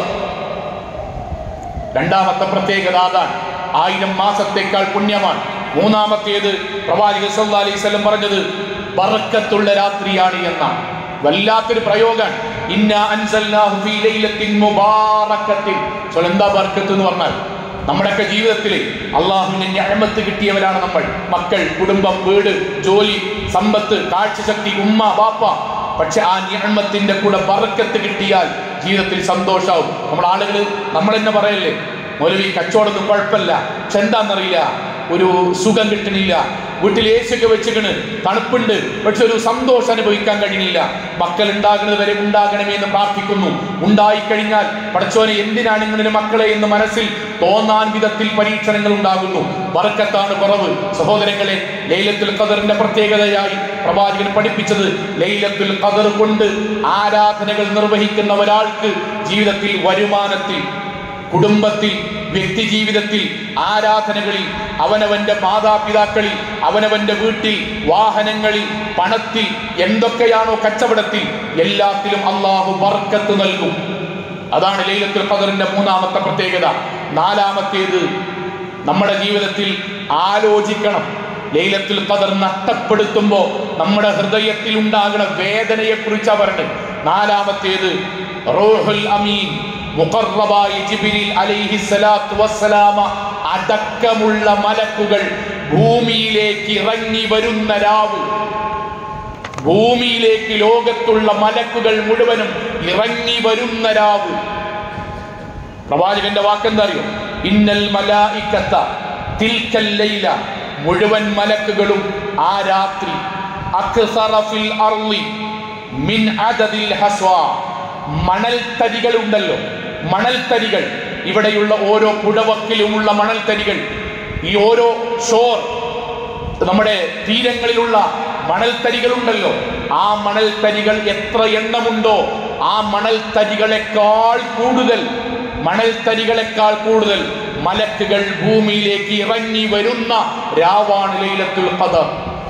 രണ്ടാമത്തെ പ്രത്യേകത അതാണ് ആയിരം മാസത്തേക്കാൾ പുണ്യമാണ് മൂന്നാമത്തേത് പ്രവാചകൻ സല്ലല്ലാഹു അലൈഹി വസല്ലം പറഞ്ഞത് ബർക്കത്തുള്ള രാത്രിയാണ് എന്നാണ് വല്ലാത്തൊരു പ്രയോഗമാണ് ഇന്ന അൻസൽനാഹു ഫീ ലൈലത്തിൻ മുബാറക്കത്തിൻ സോ എന്താ ബർക്കത്ത് എന്ന് പറഞ്ഞാൽ നമ്മുടെയൊക്കെ ജീവിതത്തിൽ അള്ളാഹുവിന്റെ ഞഴമത്ത് കിട്ടിയവരാണ് നമ്മൾ മക്കൾ കുടുംബം വീട് ജോലി സമ്പത്ത് കാഴ്ചശക്തി ഉമ്മ ബാപ്പ പക്ഷെ ആ ഞഴമത്തിന്റെ കൂടെ ബർക്കത്ത് കിട്ടിയാൽ ജീവിതത്തിൽ സന്തോഷമാവും നമ്മൾ ആളുകൾ നമ്മൾ തന്നെ പറയല്ലേ മൗലവി കച്ചവടമൊന്നും കുഴപ്പമില്ല പക്ഷെ എന്താണെന്നറിയില്ല ഒരു സുഖം കിട്ടണില്ല വീട്ടിൽ എ സി ഒക്കെ വെച്ചിക്കണ് തണുപ്പുണ്ട് പക്ഷെ ഒരു സന്തോഷം അനുഭവിക്കാൻ കഴിയുന്നില്ല മക്കൾ ഉണ്ടാകുന്നത് വരെ ഉണ്ടാകണമേ എന്ന് പ്രാർത്ഥിക്കുന്നു ഉണ്ടായിക്കഴിഞ്ഞാൽ പടച്ചോനെ എന്തിനാണ് ഇങ്ങനെ മക്കളെ എന്ന് മനസ്സിൽ തോന്നാൻ വിധത്തിൽ പരീക്ഷണങ്ങൾ ഉണ്ടാകുന്നു വർക്കത്താണ് കുറവ് സഹോദരങ്ങളെ ലൈലത്തുൽ ഖദറിന്റെ പ്രത്യേകതയായി പ്രവാചകൻ പഠിപ്പിച്ചത് ലൈലത്തുൽ ഖദർ കൊണ്ട് ആരാധനകൾ നിർവഹിക്കുന്ന ഒരാൾക്ക് ജീവിതത്തിൽ വരുമാനത്തിൽ കുടുംബത്തിൽ വ്യക്തി ജീവിതത്തിൽ ആരാധനകളിൽ അവനവന്റെ മാതാപിതാക്കളിൽ അവനവന്റെ വീട്ടിൽ വാഹനങ്ങളിൽ പണത്തിൽ എന്തൊക്കെയാണോ കച്ചവടത്തിൽ എല്ലാത്തിലും അള്ളാഹു ബർക്കത്ത് നൽകും അതാണ് ലൈലത്തുൽ ഖദറിന്റെ മൂന്നാമത്തെ പ്രത്യേകത നാലാമത്തേത് നമ്മുടെ ജീവിതത്തിൽ ആലോചിക്കണം ലൈലത്തുൽ ഖദർ നഷ്ടപ്പെടുത്തുമ്പോൾ നമ്മുടെ ഹൃദയത്തിൽ ഉണ്ടാകുന്ന വേദനയെ കുറിച്ചാണ് പറഞ്ഞത് നാലാമത്തേത് റൂഹുൽ അമീൻ മുഖർറബായ ജിബ്രീൽ അലൈഹി സ്വലാത്തു വസ്സലാമ അടക്കമുള്ള മലക്കുകൾ ഭൂമിയിലേക്ക് ഇറങ്ങി വരുന്ന രാവ് ഭൂമിയിലേക്ക് ലോകത്തുള്ള മലക്കുകൾ മുഴുവനും ഇറങ്ങി വരുന്ന രാവ് പ്രവാചകന്റെ വാക്കെന്താ അറിയോ ഇന്നൽ മലായിക്കത്ത തിൽക്കൽ ലൈല മുഴുവൻ മലക്കുകളും ആ രാത്രി അക്സറ ഫിൽ അർളി മിൻ അദദിൽ ഹസ്വ മണൽത്തരികൾ ഉണ്ടല്ലോ മണൽത്തരികൾ ഇവിടെയുള്ള ഓരോ പുഴവക്കിലുമുള്ള മണൽത്തരികൾ ഈ ഓരോ ഷോർ നമ്മുടെ തീരങ്ങളിലുള്ള മണൽത്തരികളുണ്ടല്ലോ ആ മണൽത്തരികൾ എത്ര എണ്ണമുണ്ടോ ആ മണൽത്തരികളെക്കാൾ കൂടുതൽ മണൽത്തരികളെക്കാൾ കൂടുതൽ മലക്കുകൾ ഭൂമിയിലേക്ക് ഇറങ്ങി വരുന്ന രാവാണ് ലൈലത്തുൽ ഖദർ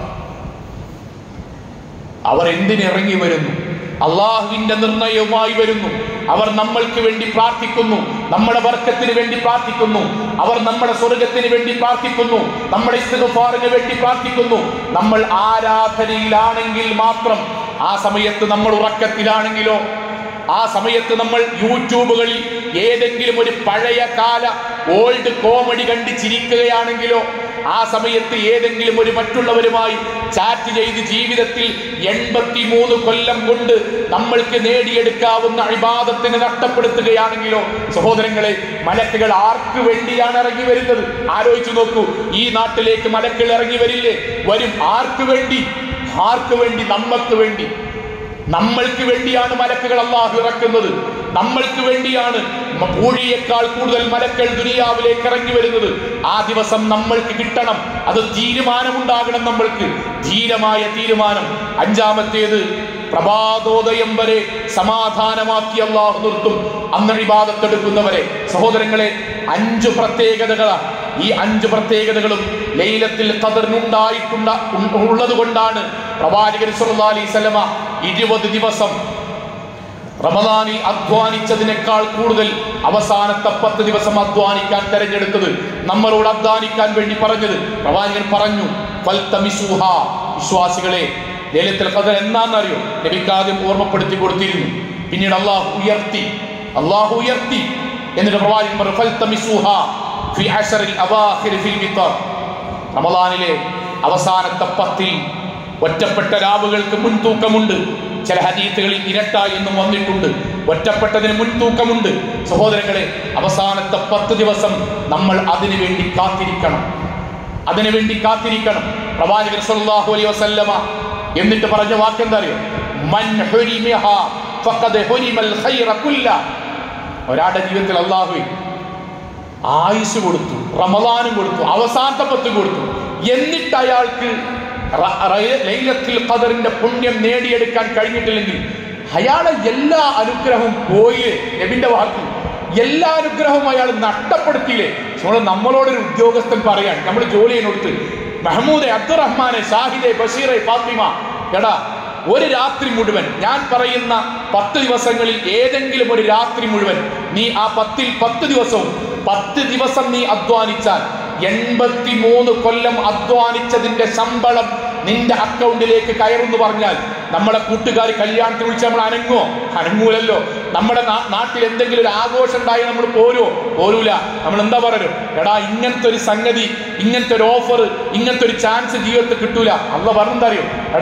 അവർ എന്തിനിറങ്ങി വരുന്നു അള്ളാഹുവിന്റെ നിർണയവുമായി വരുന്നു അവർ നമ്മൾക്ക് വേണ്ടി പ്രാർത്ഥിക്കുന്നു നമ്മുടെ വർക്കത്തിന് വേണ്ടി പ്രാർത്ഥിക്കുന്നു അവർ നമ്മുടെ സ്വർഗത്തിന് വേണ്ടി പ്രാർത്ഥിക്കുന്നു നമ്മുടെ ഇസ്തിഗ്ഫാറിന് വേണ്ടി പ്രാർത്ഥിക്കുന്നു നമ്മൾ ആരാധനയിലാണെങ്കിൽ മാത്രം ആ സമയത്ത് നമ്മൾ ഉറക്കത്തിലാണെങ്കിലോ ആ സമയത്ത് നമ്മൾ യൂട്യൂബുകളിൽ ഏതെങ്കിലും ഒരു പഴയ കാല ഓൾഡ് കോമഡി കണ്ട് ചിരിക്കുകയാണെങ്കിലോ ആ സമയത്ത് ഏതെങ്കിലും ഒരു മറ്റുള്ളവരുമായി ചാറ്റ് ചെയ്ത് ജീവിതത്തിൽ എൺപത്തി മൂന്ന് കൊല്ലം കൊണ്ട് നമ്മൾക്ക് നേടിയെടുക്കാവുന്ന അഴിബാദത്തിന് നഷ്ടപ്പെടുത്തുകയാണെങ്കിലോ സഹോദരങ്ങളെ മലക്കുകൾ ആർക്ക് വേണ്ടിയാണ് ഇറങ്ങി വരുന്നത് ആലോചിച്ചു നോക്കൂ ഈ നാട്ടിലേക്ക് മലക്കുകൾ ഇറങ്ങി വരില്ലേ വരും ആർക്ക് വേണ്ടി ആർക്ക് വേണ്ടി നമ്മൾക്ക് വേണ്ടി നമ്മൾക്ക് വേണ്ടിയാണ് മലക്കുകൾ അള്ളാഹു ഇറക്കുന്നത് നമ്മൾക്ക് വേണ്ടിയാണ് മ- പൂഴിയേക്കാൾ കൂടുതൽ മലക്കൾ ദുനിയാവിലേക്ക് ഇറങ്ങി വരുന്നത് ആ ദിവസം നമ്മൾക്ക് കിട്ടണം അത് തീരുമാനമുണ്ടാകണം നമ്മൾക്ക് ധീരമായ തീരുമാനം അഞ്ചാമത്തേത് പ്രഭാതോദയം വരെ സമാധാനമാക്കി അള്ളാഹു നിർത്തും അന്ന് വിവാദത്തെടുക്കുന്നവരെ സഹോദരങ്ങളെ അഞ്ചു പ്രത്യേകതകളാണ് ഈ അഞ്ച് പ്രത്യേകതകളും ലൈലത്തിൽ ഖദറിനുണ്ടായിട്ടുണ്ട ഉള്ളത് കൊണ്ടാണ് പ്രവാചകൻ സല്ലല്ലാഹു അലൈഹി വസല്ലമ ഇരുപത് ദിവസം റമദാനിൽ അധ്വാനിച്ചതിനേക്കാൾ കൂടുതൽ അവസാനത്തെ പത്ത് ദിവസം അധ്വാനിക്കാൻ തെരഞ്ഞെടുത്തത് നമ്മളോട് അധ്വാനിക്കാൻ വേണ്ടി പറഞ്ഞത് പ്രവാചകൻ പറഞ്ഞു ഫൽതമിസൂഹ വിശ്വാസികളെ ലൈലത്തുൽ ഖദർ എന്നാണെന്നറിയോ നബിക്കാദ്യം ഓർമ്മപ്പെടുത്തി കൊടുത്തിരുന്നു പിന്നീട് അള്ളാഹു ഉയർത്തി അള്ളാഹു ഉയർത്തി എന്നിട്ട് പ്രവാചകൻ പറഞ്ഞു ഫൽതമിസൂഹ ഫി അശറിൽ അവാഖിർ ഫിൽ വിത്തർ റമദാനിലെ അവസാനത്തെ പത്തിൽ ഒറ്റപ്പെട്ട രാവുകൾക്ക് മുൻതൂക്കമുണ്ട് ചില ഹദീത്തുകളിൽ ഇരട്ട എന്നും വന്നിട്ടുണ്ട് ഒറ്റപ്പെട്ടതിന് മുൻതൂക്കമുണ്ട് സഹോദരങ്ങളെ അവസാനത്തെ പത്ത് ദിവസം നമ്മൾ അതിനു വേണ്ടി കാത്തിരിക്കണം അതിനു വേണ്ടി കാത്തിരിക്കണം പ്രവാചകൻ സല്ലല്ലാഹു അലൈഹി വസല്ലമ എന്നിട്ട് പറഞ്ഞ വാക്കെന്താ അറിയോ മൻ ഹുരിമിഹ ഫഖദ് ഹുരിമൽ ഖൈറ കുല്ല ഒരാളുടെ ജീവിതത്തിൽ അള്ളാഹു ആയുസ് കൊടുത്തു റമദാനും കൊടുത്തു അവസാനത്തെ പത്ത് കൊടുത്തു എന്നിട്ട് അയാൾക്ക് റ- റ- ലൈലത്തുൽ ഖദറിന്റെ പുണ്യം നേടിയെടുക്കാൻ കഴിഞ്ഞിട്ടില്ലെങ്കിൽ അയാളെ എല്ലാ അനുഗ്രഹവും പോയില്ലേ നബിന്റെ വാക്ക് എല്ലാ അനുഗ്രഹവും അയാൾ നഷ്ടപ്പെടുത്തിയില്ലേ നമ്മൾ നമ്മളോടൊരു ഉദ്യോഗസ്ഥൻ പറയാൻ നമ്മൾ ജോലി ചെയ്യുന്നിടത്ത് മെഹമ്മൂദെ അബ്ദുറഹ്മാനെ ഷാഹിദെ ബഷീറെ ഫാത്തിമ എടാ ഒരു രാത്രി മുഴുവൻ ഞാൻ പറയുന്ന പത്ത് ദിവസങ്ങളിൽ ഏതെങ്കിലും ഒരു രാത്രി മുഴുവൻ നീ ആ പത്തിൽ പത്ത് ദിവസവും പത്ത് ദിവസം നീ അധ്വാനിച്ചാൽ എൺപത്തി മൂന്ന് കൊല്ലം അധ്വാനിച്ചതിന്റെ ശമ്പളം നിന്റെ അക്കൗണ്ടിലേക്ക് കയറുന്നു പറഞ്ഞാൽ നമ്മളെ കൂട്ടുകാർ കല്യാണത്തിന് വിളിച്ച് നമ്മൾ അനങ്ങോ അനങ്ങൂലല്ലോ നമ്മുടെ നാ- നാട്ടിൽ എന്തെങ്കിലും ഒരു ആഘോഷം ഉണ്ടായി നമ്മൾ പോരുമോ പോരൂല നമ്മൾ എന്താ പറയൂ എടാ ഇങ്ങനത്തെ ഒരു സംഗതി ഇങ്ങനത്തെ ഒരു ഓഫർ ഇങ്ങനത്തെ ഒരു ചാൻസ് ജീവിതത്തിൽ കിട്ടൂല അല്ല പറഞ്ഞെന്താ അറിയോ എടാ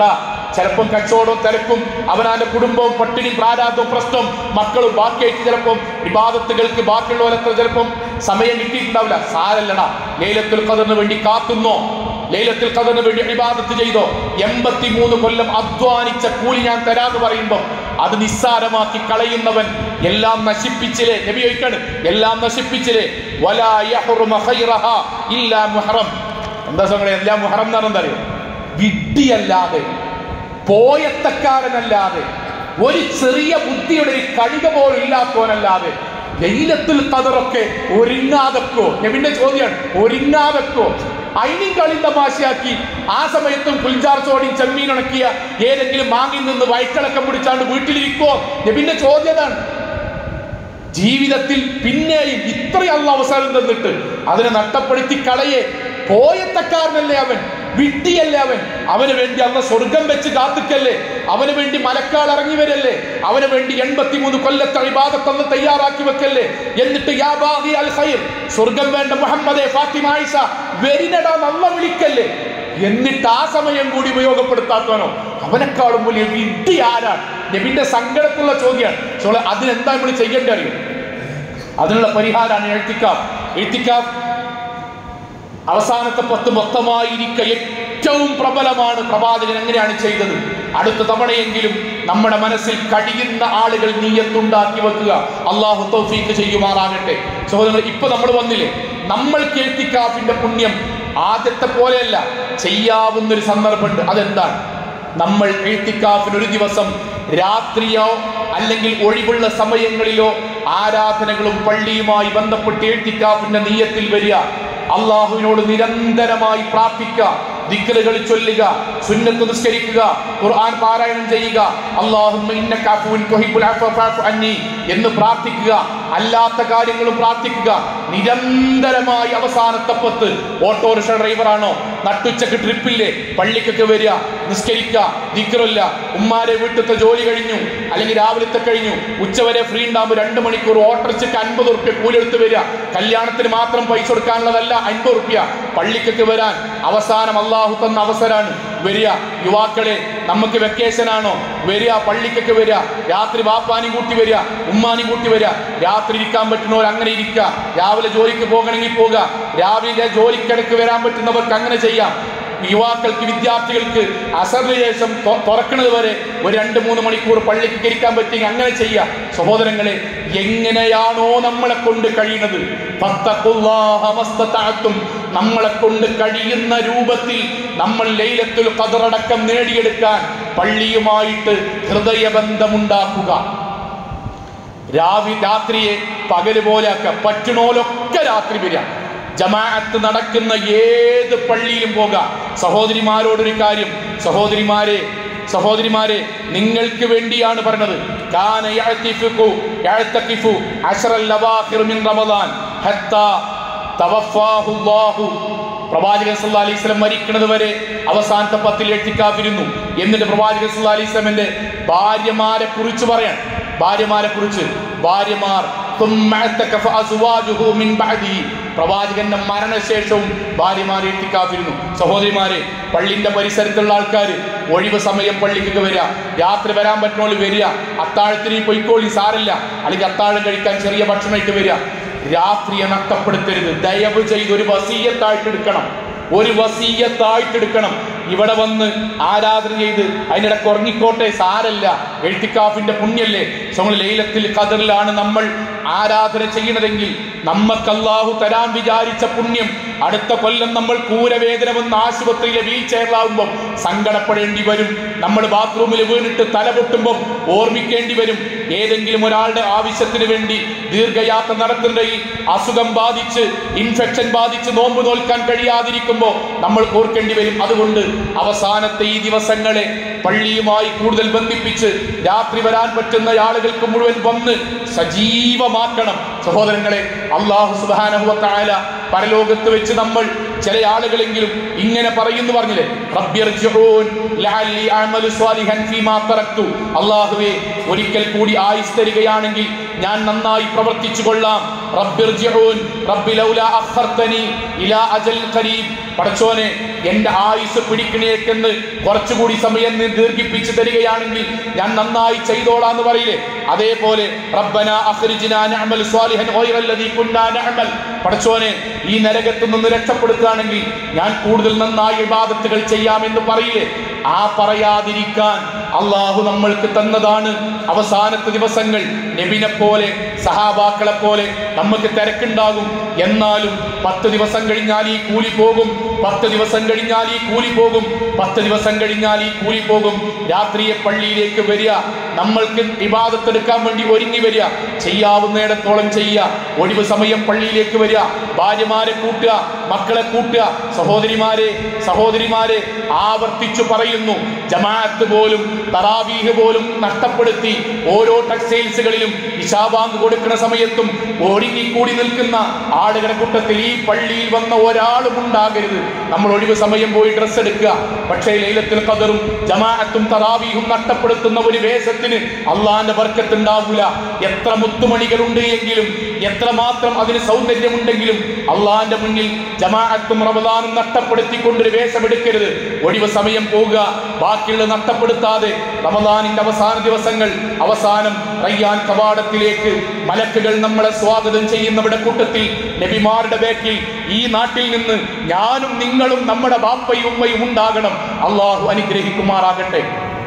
ചിലപ്പം കച്ചവടവും തിരക്കും അവനാന്റെ കുടുംബവും പട്ടിണി പ്രാരാബ്ദവും പ്രശ്നവും മക്കളും ബാക്കിയായിട്ട് ചിലപ്പം വിവാദത്തുകൾക്ക് ബാക്കിയുള്ളവരത്ര ചിലപ്പം സമയം കിട്ടിയിട്ടുണ്ടാവില്ല സാരല്ലടാ ലേലത്തിൽ കതിറിന് വേണ്ടി കാത്തുന്നോ ലൈലത്തിൽ ഖദറിന് വേണ്ടി ഇബാദത്ത് ചെയ്തോ എൺപത്തി മൂന്ന് കൊല്ലം അധ്വാനിച്ച കൂലി ഞാൻ തരാന്ന് പറയുമ്പോൾ അത് നിസ്സാരമാക്കി കളയുന്നവൻ എല്ലാം നശിപ്പിച്ചില്ലേ നബി ചോദിക്കാണ് എല്ലാം നശിപ്പിച്ചില്ലേ വലാ യഹ്റുമ ഖൈറഹ ഇല്ലാ മുഹറം എന്താ സംഗതി എല്ലാം മുഹറം എന്ന് പറഞ്ഞാൽ അറിയോ വിഡ്ഢിയല്ലാതെ പോയത്തക്കാരനല്ലാതെ ഒരു ചെറിയ ബുദ്ധിയുടെ ഒരു കണിക പോലും ഇല്ലാത്തവനല്ലാതെ ലൈലത്തുൽ ഖദറൊക്കെ ഒരുങ്ങാതെക്കോ നബിന്റെ ചോദ്യമാണ് ഒരുങ്ങാതെക്കോ അയിനും കളി തമാശയാക്കി ആ സമയത്തും പുൽജാർ ചോടി ചെമ്മീൻ ഉണക്കിയ ഏതെങ്കിലും മാങ്ങിൽ നിന്ന് വയറ്റിളക്കം പിടിച്ചാണ്ട് വീട്ടിലിരിക്കോ നബിന്റെ ചോദ്യതാണ് ജീവിതത്തിൽ പിന്നെയും ഇത്രയും അള്ള അവസരം തന്നിട്ട് അതിനെ നഷ്ടപ്പെടുത്തി കളയെ പോയത്തക്കാരനല്ലേ അവൻ വിട്ടിയല്ലേ അവൻ അവന് വേണ്ടി അന്ന് സ്വർഗം വെച്ച് കാത്തിക്കല്ലേ അവന് വേണ്ടി മലക്കാൾ ഇറങ്ങി വരല്ലേ അവന് വേണ്ടി എൺപത്തിമൂന്ന് കൊല്ലത്തെ അഴിബാദത്തന്ന് തയ്യാറാക്കി വെക്കല്ലേ എന്നിട്ട് യാ ബാഗി അൽ ഖൈർ സ്വർഗം വേണ്ട മുഹമ്മദെ ഫാത്തിമ ആയിഷ വെരിനടാ നല്ല വിളിക്കല്ലേ എന്നിട്ട് ആ സമയം കൂടി ഉപയോഗപ്പെടുത്താത്തവനോ അവനെക്കാളും വലിയ വിഡ്ഢി ആരാണ് നബിന്റെ സങ്കടത്തിലുള്ള ചോദ്യമാണ് സോ അതിനെന്താ നമ്മൾ ചെയ്യേണ്ടി അറിയും അതിനുള്ള പരിഹാരമാണ് എഴുത്തിക്കാഫ് എഴുത്തിക്കാഫ് അവസാനത്തെ പത്ത് മൊത്തമായിരിക്ക ഏറ്റവും പ്രബലമാണ് പ്രവാചകൻ എങ്ങനെയാണ് ചെയ്തത് അടുത്ത തവണയെങ്കിലും നമ്മുടെ മനസ്സിൽ കഴിയുന്ന ആളുകൾ നീയത്തുണ്ടാക്കി വെക്കുക അള്ളാഹു തൗഫീക്ക് ചെയ്യുമാറാകട്ടെ സഹോദരങ്ങൾ ഇപ്പൊ നമ്മൾ വന്നില്ലേ നമ്മൾ കേൾത്തിക്കാഫിന്റെ പുണ്യം ആദ്യത്തെ പോലെയല്ല ചെയ്യാവുന്നൊരു സന്ദർഭമുണ്ട് അതെന്താണ് നമ്മൾ എഴുത്തിക്കാഫിന് ഒരു ദിവസം രാത്രിയോ അല്ലെങ്കിൽ ഒഴിവുള്ള സമയങ്ങളിലോ ആരാധനകളും പള്ളിയുമായി ബന്ധപ്പെട്ട് എഴുത്തിക്കാഫിന്റെ നീയത്തിൽ വരിക അള്ളാഹുവിനോട് നിരന്തരമായി പ്രാർത്ഥിക്കുക ദിക്കറുകൾ ചൊല്ലുക സുന്നത്ത് നിസ്കരിക്കുക ഖുർആൻ പാരായണം ചെയ്യുക അല്ലാഹുമ്മ ഇന്നക അഫുവുൻ തുഹിബ്ബുൽ അഫ്വ ഫഅഫു അന്നി എന്ന് പ്രാർത്ഥിക്കുക അല്ലാത്ത കാര്യങ്ങളും പ്രാർത്ഥിക്കുക നിരന്തരമായി അവസാനത്തെ പത്ത് ഓട്ടോറിക്ഷ ഡ്രൈവറാണോ നട്ടുച്ചക്ക് ട്രിപ്പില്ലേ പള്ളിക്കൊക്കെ വരിക നിസ്കരിക്കുക ദിക്കറില്ല ഉമ്മാരെ വീട്ടിലത്തെ ജോലി കഴിഞ്ഞു അല്ലെങ്കിൽ രാവിലത്തെ കഴിഞ്ഞു ഉച്ചവരെ ഫ്രീ ഉണ്ടാകുമ്പോൾ രണ്ട് മണിക്കൂർ ഓട്ടോറിച്ചക്ക് അൻപത് റുപ്യ കൂലെടുത്ത് വരിക കല്യാണത്തിന് മാത്രം പൈസ കൊടുക്കാനുള്ളതല്ല അൻപത് റുപ്യ പള്ളിക്കൊക്കെ വരാൻ അവസാനം അള്ളാഹു തന്ന അവസരമാണ് വരിക യുവാക്കളെ നമുക്ക് വെക്കേഷൻ ആണോ വരിക പള്ളിക്കൊക്കെ വരിക രാത്രി വാപ്പാനി കൂട്ടി വരിക ഉമ്മാനി കൂട്ടി വരിക രാത്രി ഇരിക്കാൻ പറ്റുന്നവർ അങ്ങനെ ഇരിക്കുക രാവിലെ ജോലിക്ക് പോകണമെങ്കിൽ പോകുക രാവിലെ ജോലിക്കിടക്ക് വരാൻ പറ്റുന്നവർക്ക് അങ്ങനെ ചെയ്യാം യുവാക്കൾക്ക് വിദ്യാർത്ഥികൾക്ക് അസറിന് ശേഷം തൊ- തുറക്കുന്നത് വരെ ഒരു രണ്ട് മൂന്ന് മണിക്കൂർ പള്ളിക്ക് കരിക്കാൻ പറ്റിയെങ്കിൽ അങ്ങനെ ചെയ്യാം സഹോദരങ്ങളെ എങ്ങനെയാണോ നമ്മളെ കൊണ്ട് കഴിയുന്നത് ഫത്തഖുല്ലാഹ മസ്തതഅത്തും നമ്മളെ കൊണ്ട് കഴിയുന്ന രൂപത്തിൽ നമ്മൾ ലൈലത്തുൽ ഖദറടക്കം നേടിയെടുക്കാൻ പള്ളിയുമായിട്ട് ഹൃദയബന്ധമുണ്ടാക്കുക രാവി രാത്രിയെ പകല് പോലെയാക്കുക പറ്റണോലൊക്കെ രാത്രി വരിക ജമാഅത്ത് നടക്കുന്ന ഏത് പള്ളിയിലും പോകാം സഹോദരിമാരോടൊരു കാര്യം സഹോദരിമാരെ സഹോദരിമാരെ നിങ്ങൾക്ക് വേണ്ടിയാണ് പറഞ്ഞത് കാന യഅ്തിഫുകു യഅ്തഖിഫു അശ്റൽ ലവാഖിർ മിൻ റമദാൻ ഹത്താ തവഫാഹു അല്ലാഹു പ്രവാചകൻ സല്ലല്ലാഹു അലൈഹി വസല്ലം മരിക്കുന്നത് വരെ അവസാനത്തെ പത്തിൽ എഴുത്തിക്കാതിരുന്നു എന്നിട്ട് പ്രവാചകൻ സല്ലല്ലാഹു അലൈഹി വസല്ലമിന്റെ ഭാര്യമാരെ കുറിച്ച് പറയാൻ ഭാര്യമാരെ കുറിച്ച് ഭാര്യമാർ ثم اعتكف أزواجه من بعده. പ്രവാചകന്റെ മരണശേഷവും ഭാര്യമാരെ എത്തിക്കാതിരുന്നു സഹോദരിമാരെ പള്ളിന്റെ പരിസരത്തുള്ള ആൾക്കാർ ഒഴിവ് സമയം പള്ളിക്കൊക്കെ വരിക രാത്രി വരാൻ പറ്റുന്നോളി വരിക അത്താഴത്തിന് പൊയ്ക്കോളി സാറില്ല അല്ലെങ്കിൽ അത്താഴം കഴിക്കാൻ ചെറിയ ഭക്ഷണമായിട്ട് വരിക രാത്രിയെ നഷ്ടപ്പെടുത്തരുത് ദയവ് ചെയ്ത് ഒരു വസീയത്തായിട്ട് എടുക്കണം ഒരു വസീയത്തായിട്ട് എടുക്കണം ഇവിടെ വന്ന് ആരാധന ചെയ്ത് അതിനിടക്ക് ഉറങ്ങിക്കോട്ടെ സാരല്ല എഴുത്തിക്കാഫിന്റെ പുണ്യല്ലേ നമ്മൾ ലൈലത്തിൽ ഖദറിലാണ് നമ്മൾ ആരാധന ചെയ്യണതെങ്കിൽ നമ്മക്ക് അല്ലാഹു തരാൻ വിചാരിച്ച പുണ്യം അടുത്ത കൊല്ലം നമ്മൾ കൂരവേദന വന്ന് ആശുപത്രിയിലെ വീൽ ചെയറിലാവുമ്പം സങ്കടപ്പെടേണ്ടി വരും നമ്മൾ ബാത്റൂമിൽ വീണിട്ട് തല പൊട്ടുമ്പം ഓർമ്മിക്കേണ്ടി വരും ഏതെങ്കിലും ഒരാളുടെ ആവശ്യത്തിന് വേണ്ടി ദീർഘയാത്ര നടത്തുന്നതിൽ അസുഖം ബാധിച്ച് ഇൻഫെക്ഷൻ ബാധിച്ച് നോമ്പ് നോൽക്കാൻ കഴിയാതിരിക്കുമ്പോൾ നമ്മൾ ഓർക്കേണ്ടി വരും അതുകൊണ്ട് അവസാനത്തെ ഈ ദിവസങ്ങളെ പള്ളിയുമായി കൂടുതൽ ബന്ധിപ്പിച്ച് രാത്രി വരാൻ പറ്റുന്ന ആളുകൾക്ക് മുഴുവൻ വന്ന് സജീവമാക്കണം സഹോദരങ്ങളെ അള്ളാഹു സുബാനഹുല പരലോകത്ത് വെച്ച് നമ്മൾ ചില ആളുകളെങ്കിലും ഇങ്ങനെ പറയുന്നു പറഞ്ഞില്ലേ റബ്ബിർജിഊൻ ലഅല്ലി അഅമലു സ്വാലിഹൻ ഫീമാ തറക്തു അല്ലാഹുവേ ഒരിക്കൽ കൂടി ആയുസ് തരികയാണെങ്കിൽ ഞാൻ നന്നായി പ്രവർത്തിച്ചു കൊള്ളാം റബ്ബിർജിഊൻ റബ്ബി ലൗലാ അഖർതനി ഇലാ അജൽ ഖരീബ് പടച്ചോനെ എന്റെ ആയുസ് പിടിക്കണേക്കെന്ന് കുറച്ചുകൂടി സമയം നീ ദീർഘിപ്പിച്ചു തരികയാണെങ്കിൽ ഞാൻ നന്നായി ചെയ്തോളാന്ന് പറയില്ലേ അതേപോലെ റബ്ബന അഖ്രിജ്നാ നഅമൽ സ്വാലിഹൻ ഗൈറല്ലദീ കുന്നാ നഅമൽ പടച്ചോനെ ഈ നരകത്തു നിന്ന് രക്ഷപ്പെടുകയാണെങ്കിൽ ഞാൻ കൂടുതൽ നന്നായി ഇബാദത്തുകൾ ചെയ്യാമെന്ന് പറയില്ലേ ആ പറയാതിരിക്കാൻ അള്ളാഹു നമ്മൾക്ക് തന്നതാണ് അവസാനത്തെ ദിവസങ്ങൾ നബിനെ പോലെ സഹാബാക്കളെ പോലെ നമുക്ക് തിരക്കുണ്ടാകും എന്നാലും പത്ത് ദിവസം കഴിഞ്ഞാൽ ഈ കൂലി പോകും പത്ത് ദിവസം കഴിഞ്ഞാൽ ഈ കൂലി പോകും പത്ത് ദിവസം കഴിഞ്ഞാൽ ഈ കൂലി പോകും രാത്രിയെ പള്ളിയിലേക്ക് വരിക നമ്മൾക്ക് ഇബാദത്തെടുക്കാൻ വേണ്ടി ഒരുങ്ങി വരിക ചെയ്യാവുന്നിടത്തോളം ചെയ്യുക ഒഴിവ് സമയം പള്ളിയിലേക്ക് വരിക ഭാര്യമാരെ കൂട്ടുക മക്കളെ കൂട്ടുക സഹോദരിമാരെ സഹോദരിമാരെ ആവർത്തിച്ചു പറയുന്നു ജമാഅത്ത് പോലും തറാവീഹ് പോലും നഷ്ടപ്പെടുത്തി ഓരോ ടെക്സ്റ്റൈൽസുകളിലും ഇഷാബാങ്ക് കൊടുക്കുന്ന സമയത്തും ഒരുങ്ങിക്കൂടി നിൽക്കുന്ന ആളുകളുടെ കൂട്ടത്തിൽ ഈ പള്ളിയിൽ വന്ന ഒരാളും ഉണ്ടാകരുത് നമ്മൾ ഒഴിവ് സമയം പോയി ഡ്രസ്സ് എടുക്കുക പക്ഷേ ലൈലത്തിൽ കതറും ജമാഅത്തും തറാവീഹും നഷ്ടപ്പെടുത്തുന്ന ഒരു വേഷത്തിന് അള്ളാന്റെ വർക്കത്തുണ്ടാവൂല എത്ര മുത്തുമണികളുണ്ട് എങ്കിലും എത്രമാത്രം അതിന് സൗന്ദര്യമുണ്ടെങ്കിലും അള്ളാന്റെ മുന്നിൽ ജമാഅത്തും റമദാനും നഷ്ടപ്പെടുത്തിക്കൊണ്ടൊരു വേഷമെടുക്കരുത് ഒഴിവ് സമയം പോവുക ബാക്കിയുള്ള നഷ്ടപ്പെടുത്താതെ റമദാനിന്റെ അവസാന ദിവസങ്ങൾ അവസാനം റയ്യാൻ കവാടത്തിലേക്ക് മലക്കുകൾ നമ്മളെ സ്വാഗതം ചെയ്യുന്നവരുടെ കൂട്ടത്തിൽ നബിമാരുടെ ബേക്കിൽ ഈ നാട്ടിൽ നിന്ന് ഞാനും നിങ്ങളും നമ്മുടെ ബാപ്പയും ഉമ്മയും ഉണ്ടാകണം അള്ളാഹു അനുഗ്രഹിക്കുമാറാകട്ടെ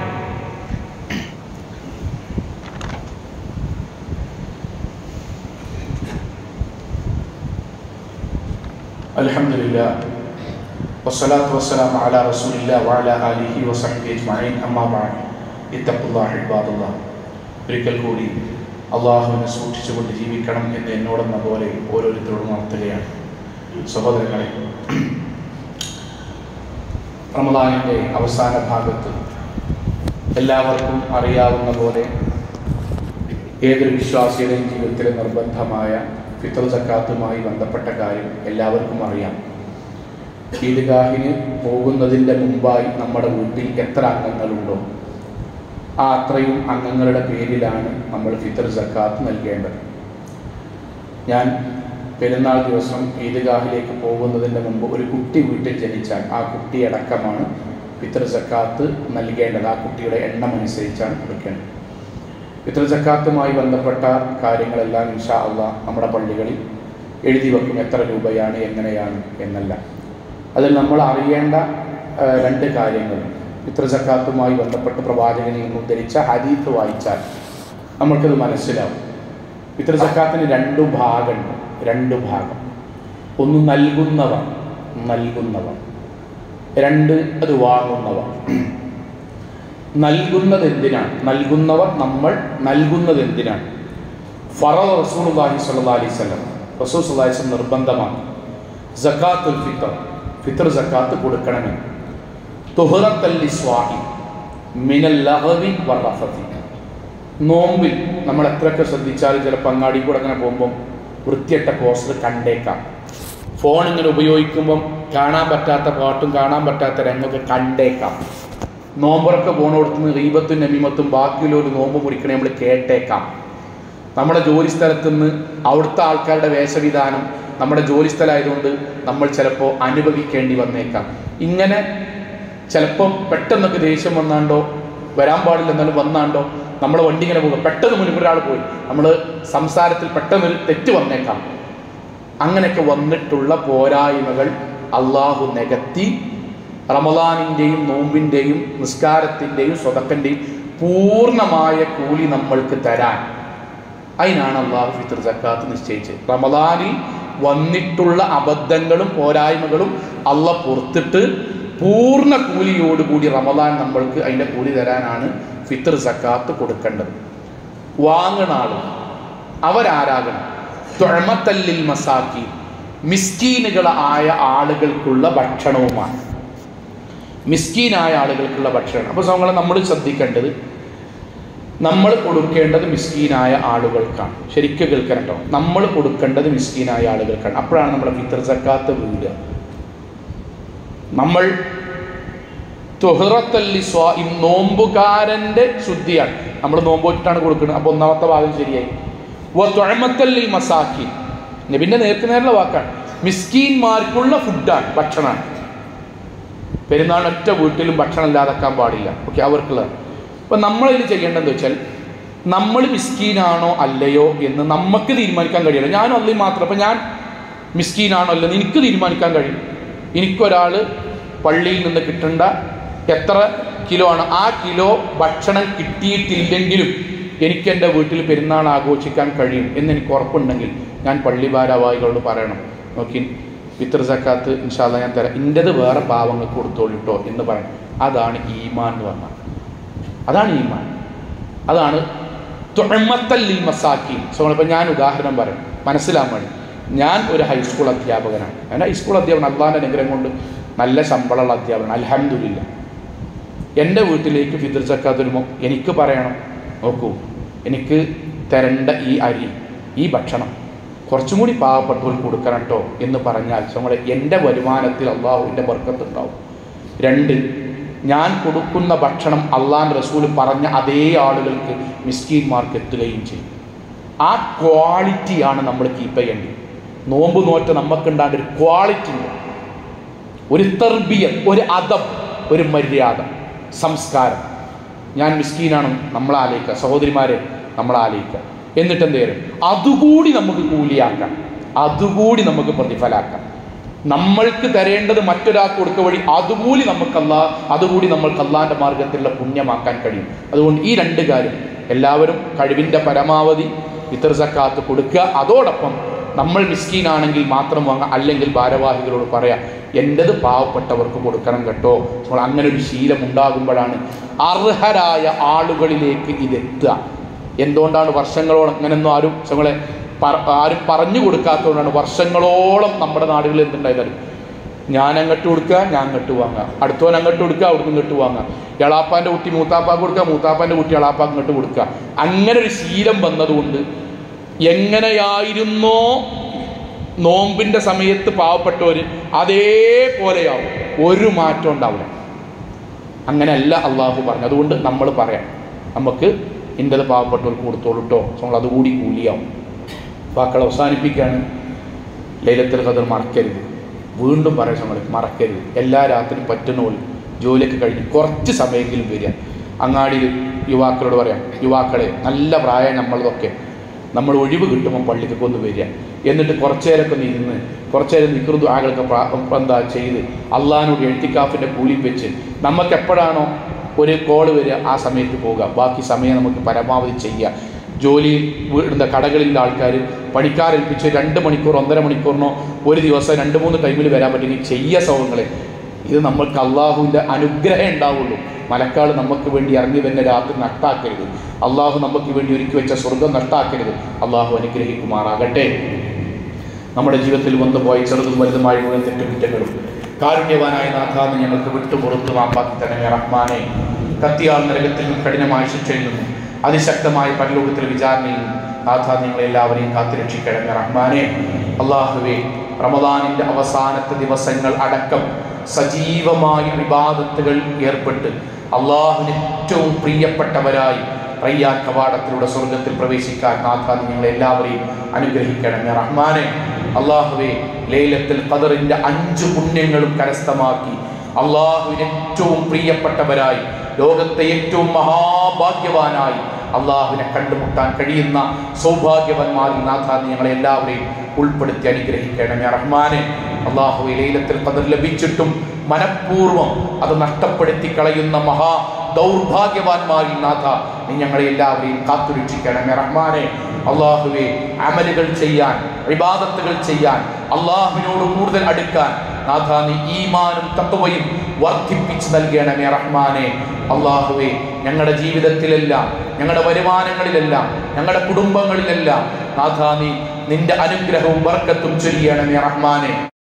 الحمد لله والصلاة والسلام على رسول الله وعلى آله وصحبه أجمعين أما بعد اتقوا الله عباد الله ഒരിക്കൽ കൂടി അള്ളാഹുവിനെ സൂക്ഷിച്ചുകൊണ്ട് ജീവിക്കണം എന്ന് എന്നോടെന്ന പോലെ ഓരോരുത്തരോടും നടത്തുകയാണ് സഹോദരങ്ങളെ റമദാനിൻ്റെ അവസാന ഭാഗത്ത് എല്ലാവർക്കും അറിയാവുന്ന പോലെ ഏതൊരു വിശ്വാസിയുടെയും ജീവിതത്തിലെ നിർബന്ധമായ ഫിത്തർ സക്കാത്തുമായി ബന്ധപ്പെട്ട കാര്യം എല്ലാവർക്കും അറിയാം ഈദ്ഗാഹിന് പോകുന്നതിൻ്റെ മുമ്പായി നമ്മുടെ വീട്ടിൽ എത്ര അംഗങ്ങളുണ്ടോ ആ അത്രയും അംഗങ്ങളുടെ പേരിലാണ് നമ്മൾ ഫിത്തർ സക്കാത്ത് നൽകേണ്ടത് ഞാൻ പെരുന്നാൾ ദിവസം ഈദ്ഗാഹിലേക്ക് പോകുന്നതിൻ്റെ മുമ്പ് ഒരു കുട്ടി വീട്ടിൽ ജനിച്ചാൽ ആ കുട്ടിയടക്കമാണ് ഫിത്തർ സക്കാത്ത് നൽകേണ്ടത് ആ കുട്ടിയുടെ എണ്ണം അനുസരിച്ചാണ് കൊടുക്കേണ്ടത് ഫിത്തർ സക്കാത്തുമായി ബന്ധപ്പെട്ട കാര്യങ്ങളെല്ലാം ഇൻഷാ അള്ളാ നമ്മുടെ പള്ളികളിൽ എഴുതി വെക്കും എത്ര രൂപയാണ് എങ്ങനെയാണ് എന്നല്ല അതിൽ നമ്മൾ അറിയേണ്ട ആ, രണ്ട് കാര്യങ്ങൾ ഫിത്തർ സക്കാത്തുമായി ബന്ധപ്പെട്ട് പ്രവാചകനിൽ നിന്ന് ഉദ്ധരിച്ച ഹദീത്ത് വായിച്ചാൽ നമ്മൾക്കത് മനസ്സിലാവും ഫിത്തർ സക്കാത്തിന് രണ്ട് ഭാഗമുണ്ട് രണ്ട് ഭാഗം ഒന്ന് നൽകുന്നവർ നൽകുന്നവർ രണ്ട് അത് വാങ്ങുന്നവർ നൽകുന്നത് എന്തിനാണ് നൽകുന്നവർ നമ്മൾ നൽകുന്നത് എന്തിനാണ് ഫറദ് റസൂലുള്ളാഹി സ്വല്ലല്ലാഹി അലൈഹി വസല്ലം റസൂൽ സ്വല്ലല്ലാഹി അലൈഹി വസല്ലം നിർബന്ധമാണ് സക്കാത്തുൽ ഫിത്തർ ഫിത്തർ സക്കാത്ത് കൊടുക്കണമെന്ന് തുഹറത്തല്ലി സ്വാഹി മിനൽ ലഹവി വറഫത്തി നോമ്പിൽ നമ്മൾ എത്രയൊക്കെ ശ്രദ്ധിച്ചാലും ചിലപ്പോൾ അങ്ങാടി കൂടെ അങ്ങനെ പോകുമ്പം വൃത്തിയട്ട പോസ്റ്റർ കണ്ടേക്കാം ഫോൺ ഇങ്ങനെ ഉപയോഗിക്കുമ്പം കാണാൻ പറ്റാത്ത പാട്ടും കാണാൻ പറ്റാത്ത രംഗമൊക്കെ കണ്ടേക്കാം നോമ്പറൊക്കെ പോണോടത്തുനിന്ന് റീബത്തും നമീമത്തും ബാക്കിയുള്ള ഒരു നോമ്പ് മുറിക്കണേ നമ്മൾ കേട്ടേക്കാം നമ്മുടെ ജോലി സ്ഥലത്ത് നിന്ന് അവിടുത്തെ ആൾക്കാരുടെ വേഷവിധാനം നമ്മുടെ ജോലി സ്ഥലമായതുകൊണ്ട് നമ്മൾ ചിലപ്പോൾ അനുഭവിക്കേണ്ടി വന്നേക്കാം ഇങ്ങനെ ചിലപ്പം പെട്ടെന്നൊക്കെ ദേഷ്യം വന്നാണ്ടോ വരാൻ പാടില്ല എന്നാലും വന്നാണ്ടോ നമ്മുടെ വണ്ടി ഇങ്ങനെ പോകുക പെട്ടെന്ന് മുൻപ് ഒരാൾ പോയി നമ്മൾ സംസാരത്തിൽ പെട്ടെന്നൊരു തെറ്റ് വന്നേക്കാം അങ്ങനെയൊക്കെ വന്നിട്ടുള്ള പോരായ്മകൾ അള്ളാഹു നികത്തി റമദാനിൻ്റെയും നോമ്പിൻ്റെയും നിസ്കാരത്തിൻ്റെയും സ്വതക്കൻ്റെയും പൂർണ്ണമായ കൂലി നമ്മൾക്ക് തരാൻ അതിനാണ് അള്ളാഹു ഫിത്തർ സക്കാത്ത് നിശ്ചയിച്ചത് റമദാനിൽ വന്നിട്ടുള്ള അബദ്ധങ്ങളും പോരായ്മകളും അള്ള പുറത്തിട്ട് പൂർണ്ണ കൂലിയോടുകൂടി റമദാൻ നമ്മൾക്ക് അതിൻ്റെ കൂലി തരാനാണ് ഫിത്തർ സക്കാത്ത് കൊടുക്കേണ്ടത് വാങ്ങണ ആളും അവരാരാകണം തൊഴമത്തല്ലിൽ മസാക്കി മിസ്കീനുകളായ ആളുകൾക്കുള്ള ഭക്ഷണവുമാണ് മിസ്കീനായ ആളുകൾക്കുള്ള ഭക്ഷണം അപ്പോൾ നമ്മളെ നമ്മൾ ശ്രദ്ധിക്കേണ്ടത് നമ്മൾ കൊടുക്കേണ്ടത് മിസ്കീനായ ആളുകൾക്കാണ് ശരിക്കും കേൾക്കണം കേട്ടോ നമ്മൾ കൊടുക്കേണ്ടത് മിസ്കീനായ ആളുകൾക്കാണ് അപ്പോഴാണ് നമ്മുടെ ഫിത്തർ സക്കാത്ത് വീടുക നമ്മൾ തുഹറത്തല്ലി സ്വാ ഈ നോമ്പുകാരൻ്റെ ശുദ്ധിയാണ് നമ്മൾ നോമ്പ് വെച്ചിട്ടാണ് കൊടുക്കുന്നത് അപ്പോൾ ഒന്നാമത്തെ ഭാഗം ശരിയായി വ തൊഴമത്തല്ലി മസാക്കി നബിൻ്റെ നേർക്ക് നേരുള്ള വാക്കാണ് മിസ്കീന്മാർക്കുള്ള ഫുഡാണ് ഭക്ഷണമാണ് പെരുന്നാളിന് ഒറ്റ വീട്ടിലും ഭക്ഷണം ഇല്ലാതാക്കാൻ പാടില്ല ഓക്കെ അവർക്കുള്ളത് അപ്പം നമ്മളിൽ ചെയ്യേണ്ടതെന്ന് വെച്ചാൽ നമ്മൾ മിസ്കീനാണോ അല്ലയോ എന്ന് നമുക്ക് തീരുമാനിക്കാൻ കഴിയില്ല ഞാനും അല്ലയും മാത്രം അപ്പം ഞാൻ മിസ്കീനാണോ അല്ലെന്ന് എനിക്ക് തീരുമാനിക്കാൻ കഴിയും എനിക്കൊരാൾ പള്ളിയിൽ നിന്ന് കിട്ടേണ്ട എത്ര കിലോ ആണ് ആ കിലോ ഭക്ഷണം കിട്ടിയിട്ടില്ലെങ്കിലും എനിക്ക് എൻ്റെ വീട്ടിൽ പെരുന്നാൾ ആഘോഷിക്കാൻ കഴിയും എന്ന് എനിക്ക് ഉറപ്പുണ്ടെങ്കിൽ ഞാൻ പള്ളി ഭാരവാഹികളോട് പറയണം നോക്കി പിതൃ സക്കാത്ത് ഇൻഷാല്ല ഞാൻ തരാം ഇൻ്റെത് വേറെ പാവങ്ങൾക്ക് കൊടുത്തോളിട്ടോ എന്ന് പറയണം അതാണ് ഈമാൻ എന്ന് പറഞ്ഞാൽ അതാണ് ഈമാൻ അതാണ് തുഴമത്തല്ലിൽ മസാക്കി സോ ഇപ്പം ഞാൻ ഉദാഹരണം പറയാം മനസ്സിലാൻ വേണ്ടി ഞാൻ ഒരു ഹൈസ്കൂൾ അധ്യാപകനാണ് ഞാൻ ഹൈസ്കൂൾ അധ്യാപകൻ അള്ളാൻ്റെ അനുഗ്രഹം കൊണ്ട് നല്ല ശമ്പളമുള്ള അധ്യാപകൻ അലഹമില്ല എൻ്റെ വീട്ടിലേക്ക് ഫിദർ സക്കാത്ത് വരുമ്പോൾ എനിക്ക് പറയണം നോക്കൂ എനിക്ക് തരേണ്ട ഈ അരി ഈ ഭക്ഷണം കുറച്ചും കൂടി പാവപ്പെട്ടവർക്ക് കൊടുക്കണം കേട്ടോ എന്ന് പറഞ്ഞാൽ നമ്മുടെ എൻ്റെ വരുമാനത്തിൽ അള്ളാഹുവിൻ്റെ ബർക്കത്തുണ്ടാവും രണ്ട് ഞാൻ കൊടുക്കുന്ന ഭക്ഷണം അള്ളാൻ റസൂൽ പറഞ്ഞ അതേ ആളുകൾക്ക് മിസ്കീന്മാർക്ക് എത്തുകയും ചെയ്യും ആ ക്വാളിറ്റിയാണ് നമ്മൾ കീപ്പ് ചെയ്യേണ്ടത് നോമ്പ് നോറ്റ നമുക്കുണ്ടാകേണ്ട ഒരു ക്വാളിറ്റി ഉണ്ട് ഒരു തെർബിയ ഒരു അതം ഒരു മര്യാദ സംസ്കാരം ഞാൻ മിസ്കീനാണ് നമ്മൾ ആലോചിക്കുക സഹോദരിമാരെ നമ്മൾ ആലോചിക്കുക എന്നിട്ട് എന്ത് ചെയ്യണം അതുകൂടി നമുക്ക് കൂലിയാക്കാം അതുകൂടി നമുക്ക് പ്രതിഫലാക്കാം നമ്മൾക്ക് തരേണ്ടത് മറ്റൊരാൾക്ക് കൊടുക്ക വഴി അതുകൂടി നമുക്കല്ല അതുകൂടി നമ്മൾക്ക് അള്ളാന്റെ മാർഗത്തിലുള്ള പുണ്യമാക്കാൻ കഴിയും അതുകൊണ്ട് ഈ രണ്ട് കാര്യം എല്ലാവരും കഴിവിൻ്റെ പരമാവധി ഇത്തർ സക്കാത്ത് കൊടുക്കുക അതോടൊപ്പം നമ്മൾ മിസ്കീനാണെങ്കിൽ മാത്രം വാങ്ങാം അല്ലെങ്കിൽ ഭാരവാഹികളോട് പറയാം എൻ്റെത് പാവപ്പെട്ടവർക്ക് കൊടുക്കണം കേട്ടോ നമ്മൾ അങ്ങനെ ഒരു ശീലം ഉണ്ടാകുമ്പോഴാണ് അർഹരായ ആളുകളിലേക്ക് ഇതെത്തുക എന്തുകൊണ്ടാണ് വർഷങ്ങളോളം അങ്ങനെയൊന്നും ആരും നമ്മളെ ആരും പറഞ്ഞു കൊടുക്കാത്തതുകൊണ്ടാണ് വർഷങ്ങളോളം നമ്മുടെ നാടുകളിൽ എന്തുണ്ടായതാലും ഞാൻ അങ്ങോട്ട് കൊടുക്കുക ഞാൻ അങ്ങോട്ട് വാങ്ങാം അടുത്തവൻ അങ്ങോട്ട് കൊടുക്കുക അവിടുന്ന് ഇങ്ങോട്ട് വാങ്ങാം എളാപ്പാൻ്റെ കുട്ടി മൂത്താപ്പാക്ക് കൊടുക്കുക മൂത്താപ്പാൻ്റെ കുട്ടി എളാപ്പാക്ക് ഇങ്ങോട്ട് കൊടുക്കുക അങ്ങനെ ഒരു ശീലം വന്നതുകൊണ്ട് എങ്ങനെയായിരുന്നോ നോമ്പിൻ്റെ സമയത്ത് പാവപ്പെട്ടവർ അതേപോലെയാവും ഒരു മാറ്റം ഉണ്ടാവില്ല അങ്ങനെയല്ല അള്ളാഹു പറഞ്ഞു അതുകൊണ്ട് നമ്മൾ പറയാം നമുക്ക് എൻ്റെത് പാവപ്പെട്ടവർക്ക് കൊടുത്തോളൂ കേട്ടോ നമ്മൾ അതുകൂടി കൂലിയാവും വാക്കൾ അവസാനിപ്പിക്കുകയാണ് ലൈലത്തിൽ കതിർ മറക്കരുത് വീണ്ടും പറയാം നമ്മൾ മറക്കരുത് എല്ലാ രാത്രിയും പറ്റുന്ന പോലെ ജോലിയൊക്കെ കഴിഞ്ഞ് കുറച്ച് സമയമെങ്കിലും വരിക അങ്ങാടിയിൽ യുവാക്കളോട് പറയാം യുവാക്കളെ നല്ല പ്രായം നമ്മളതൊക്കെ നമ്മൾ ഒഴിവ് കിട്ടുമ്പോൾ പള്ളിക്കൊക്കെ ഒന്ന് വരിക എന്നിട്ട് കുറച്ചു നേരമൊക്കെ ഒന്ന് ഇരുന്ന് കുറച്ചു നേരം നിൽക്കുന്ന ആളുകളൊക്കെ എന്താ ചെയ്ത് അള്ളഹാനോട് എഴുത്തിക്കാഫിൻ്റെ കൂലിയും വെച്ച് നമുക്ക് എപ്പോഴാണോ ഒരു കോള് വരിക ആ സമയത്ത് പോവുക ബാക്കി സമയം നമുക്ക് പരമാവധി ചെയ്യുക ജോലിയിൽ എന്താ കടകളിലുള്ള ആൾക്കാർ പണിക്കാരേൽപ്പിച്ച് രണ്ട് മണിക്കൂർ ഒന്നര മണിക്കൂറിനോ ഒരു ദിവസം രണ്ട് മൂന്ന് ടൈമിൽ വരാൻ പറ്റുമെങ്കിൽ ചെയ്യ സൗകങ്ങളെ ഇത് നമ്മൾക്ക് അള്ളാഹുവിൻ്റെ അനുഗ്രഹം ഉണ്ടാവുള്ളൂ മലക്കാൾ നമുക്ക് വേണ്ടി ഇറങ്ങി തന്നെ രാത്രി നഷ്ടാക്കരുത് അള്ളാഹു നമുക്ക് വേണ്ടി ഒരുക്കി വെച്ച സ്വർഗം നഷ്ടാക്കരുത് അള്ളാഹു അനുഗ്രഹിക്കുമാറാകട്ടെ നമ്മുടെ ജീവിതത്തിൽ വന്നു പോയ ചെറുതും വലുതുമായ മുഴുവൻ തെറ്റുകുറ്റങ്ങളും കാരുണ്യവാനായ നാഥാന്ന് ഞങ്ങൾക്ക് വിട്ടു പുറത്തു മാപ്പാക്കി തന്നെ റഹ്മാനെ കത്തിയാൾ നരകത്തിൽ നിന്നും കഠിനമായ ശിക്ഷയിൽ നിന്നും അതിശക്തമായ പരലോകത്തിലെ വിചാരണയിൽ നിന്നും നാഥ നിങ്ങളെല്ലാവരെയും കാത്തുരക്ഷിക്കണമേ റഹ്മാനെ അള്ളാഹുവേ റമദാനിൻ്റെ അവസാനത്തെ ദിവസങ്ങൾ അടക്കം സജീവമായ വിവാദത്തുകൾ ഏർപ്പെട്ട് അള്ളാഹുവിന് ഏറ്റവും പ്രിയപ്പെട്ടവരായി റയ്യാൻ കവാടത്തിലൂടെ സ്വർഗത്തിൽ പ്രവേശിക്കാൻ നാഥ നിങ്ങളെ എല്ലാവരെയും അനുഗ്രഹിക്കണമേ റഹ്മാനെ അള്ളാഹുവെ ലൈലത്തിൽ ഖദറിന്റെ അഞ്ച് പുണ്യങ്ങളും കരസ്ഥമാക്കി അള്ളാഹുവിന് ഏറ്റവും പ്രിയപ്പെട്ടവരായി ലോകത്തെ ഏറ്റവും മഹാഭാഗ്യവാനായി അള്ളാഹുവിനെ കണ്ടുമുട്ടാൻ കഴിയുന്ന സൗഭാഗ്യവന്മാരിൽ നാഥ ഞങ്ങളെ എല്ലാവരെയും ഉൾപ്പെടുത്തി അനുഗ്രഹിക്കണമേ റഹ്മാനെ അള്ളാഹു ലൈലത്തിൽ ഖദർ ലഭിച്ചിട്ടും മനഃപൂർവ്വം അത് നഷ്ടപ്പെടുത്തി കളയുന്ന മഹാ ദൗർഭാഗ്യവാന്മാരിൽ നാഥ നീ ഞങ്ങളെ എല്ലാവരെയും കാത്തുരക്ഷിക്കണമേ റഹ്മാനെ അള്ളാഹുവെ അമലുകൾ ചെയ്യാൻ വിവാദത്തുകൾ ചെയ്യാൻ അള്ളാഹുവിനോട് കൂടുതൽ അടുക്കാൻ നാഥ നീ ഈമാനും തത്വയും വർദ്ധിപ്പിച്ചു നൽകണമേ റഹ്മാനെ അള്ളാഹുവെ ഞങ്ങളുടെ ജീവിതത്തിലെല്ലാം ഞങ്ങളുടെ വരുമാനങ്ങളിലെല്ലാം ഞങ്ങളുടെ കുടുംബങ്ങളിലെല്ലാം നാഥ നീ നിന്റെ അനുഗ്രഹവും വർക്കത്തും ചൊരിയണമേ റഹ്മാനെ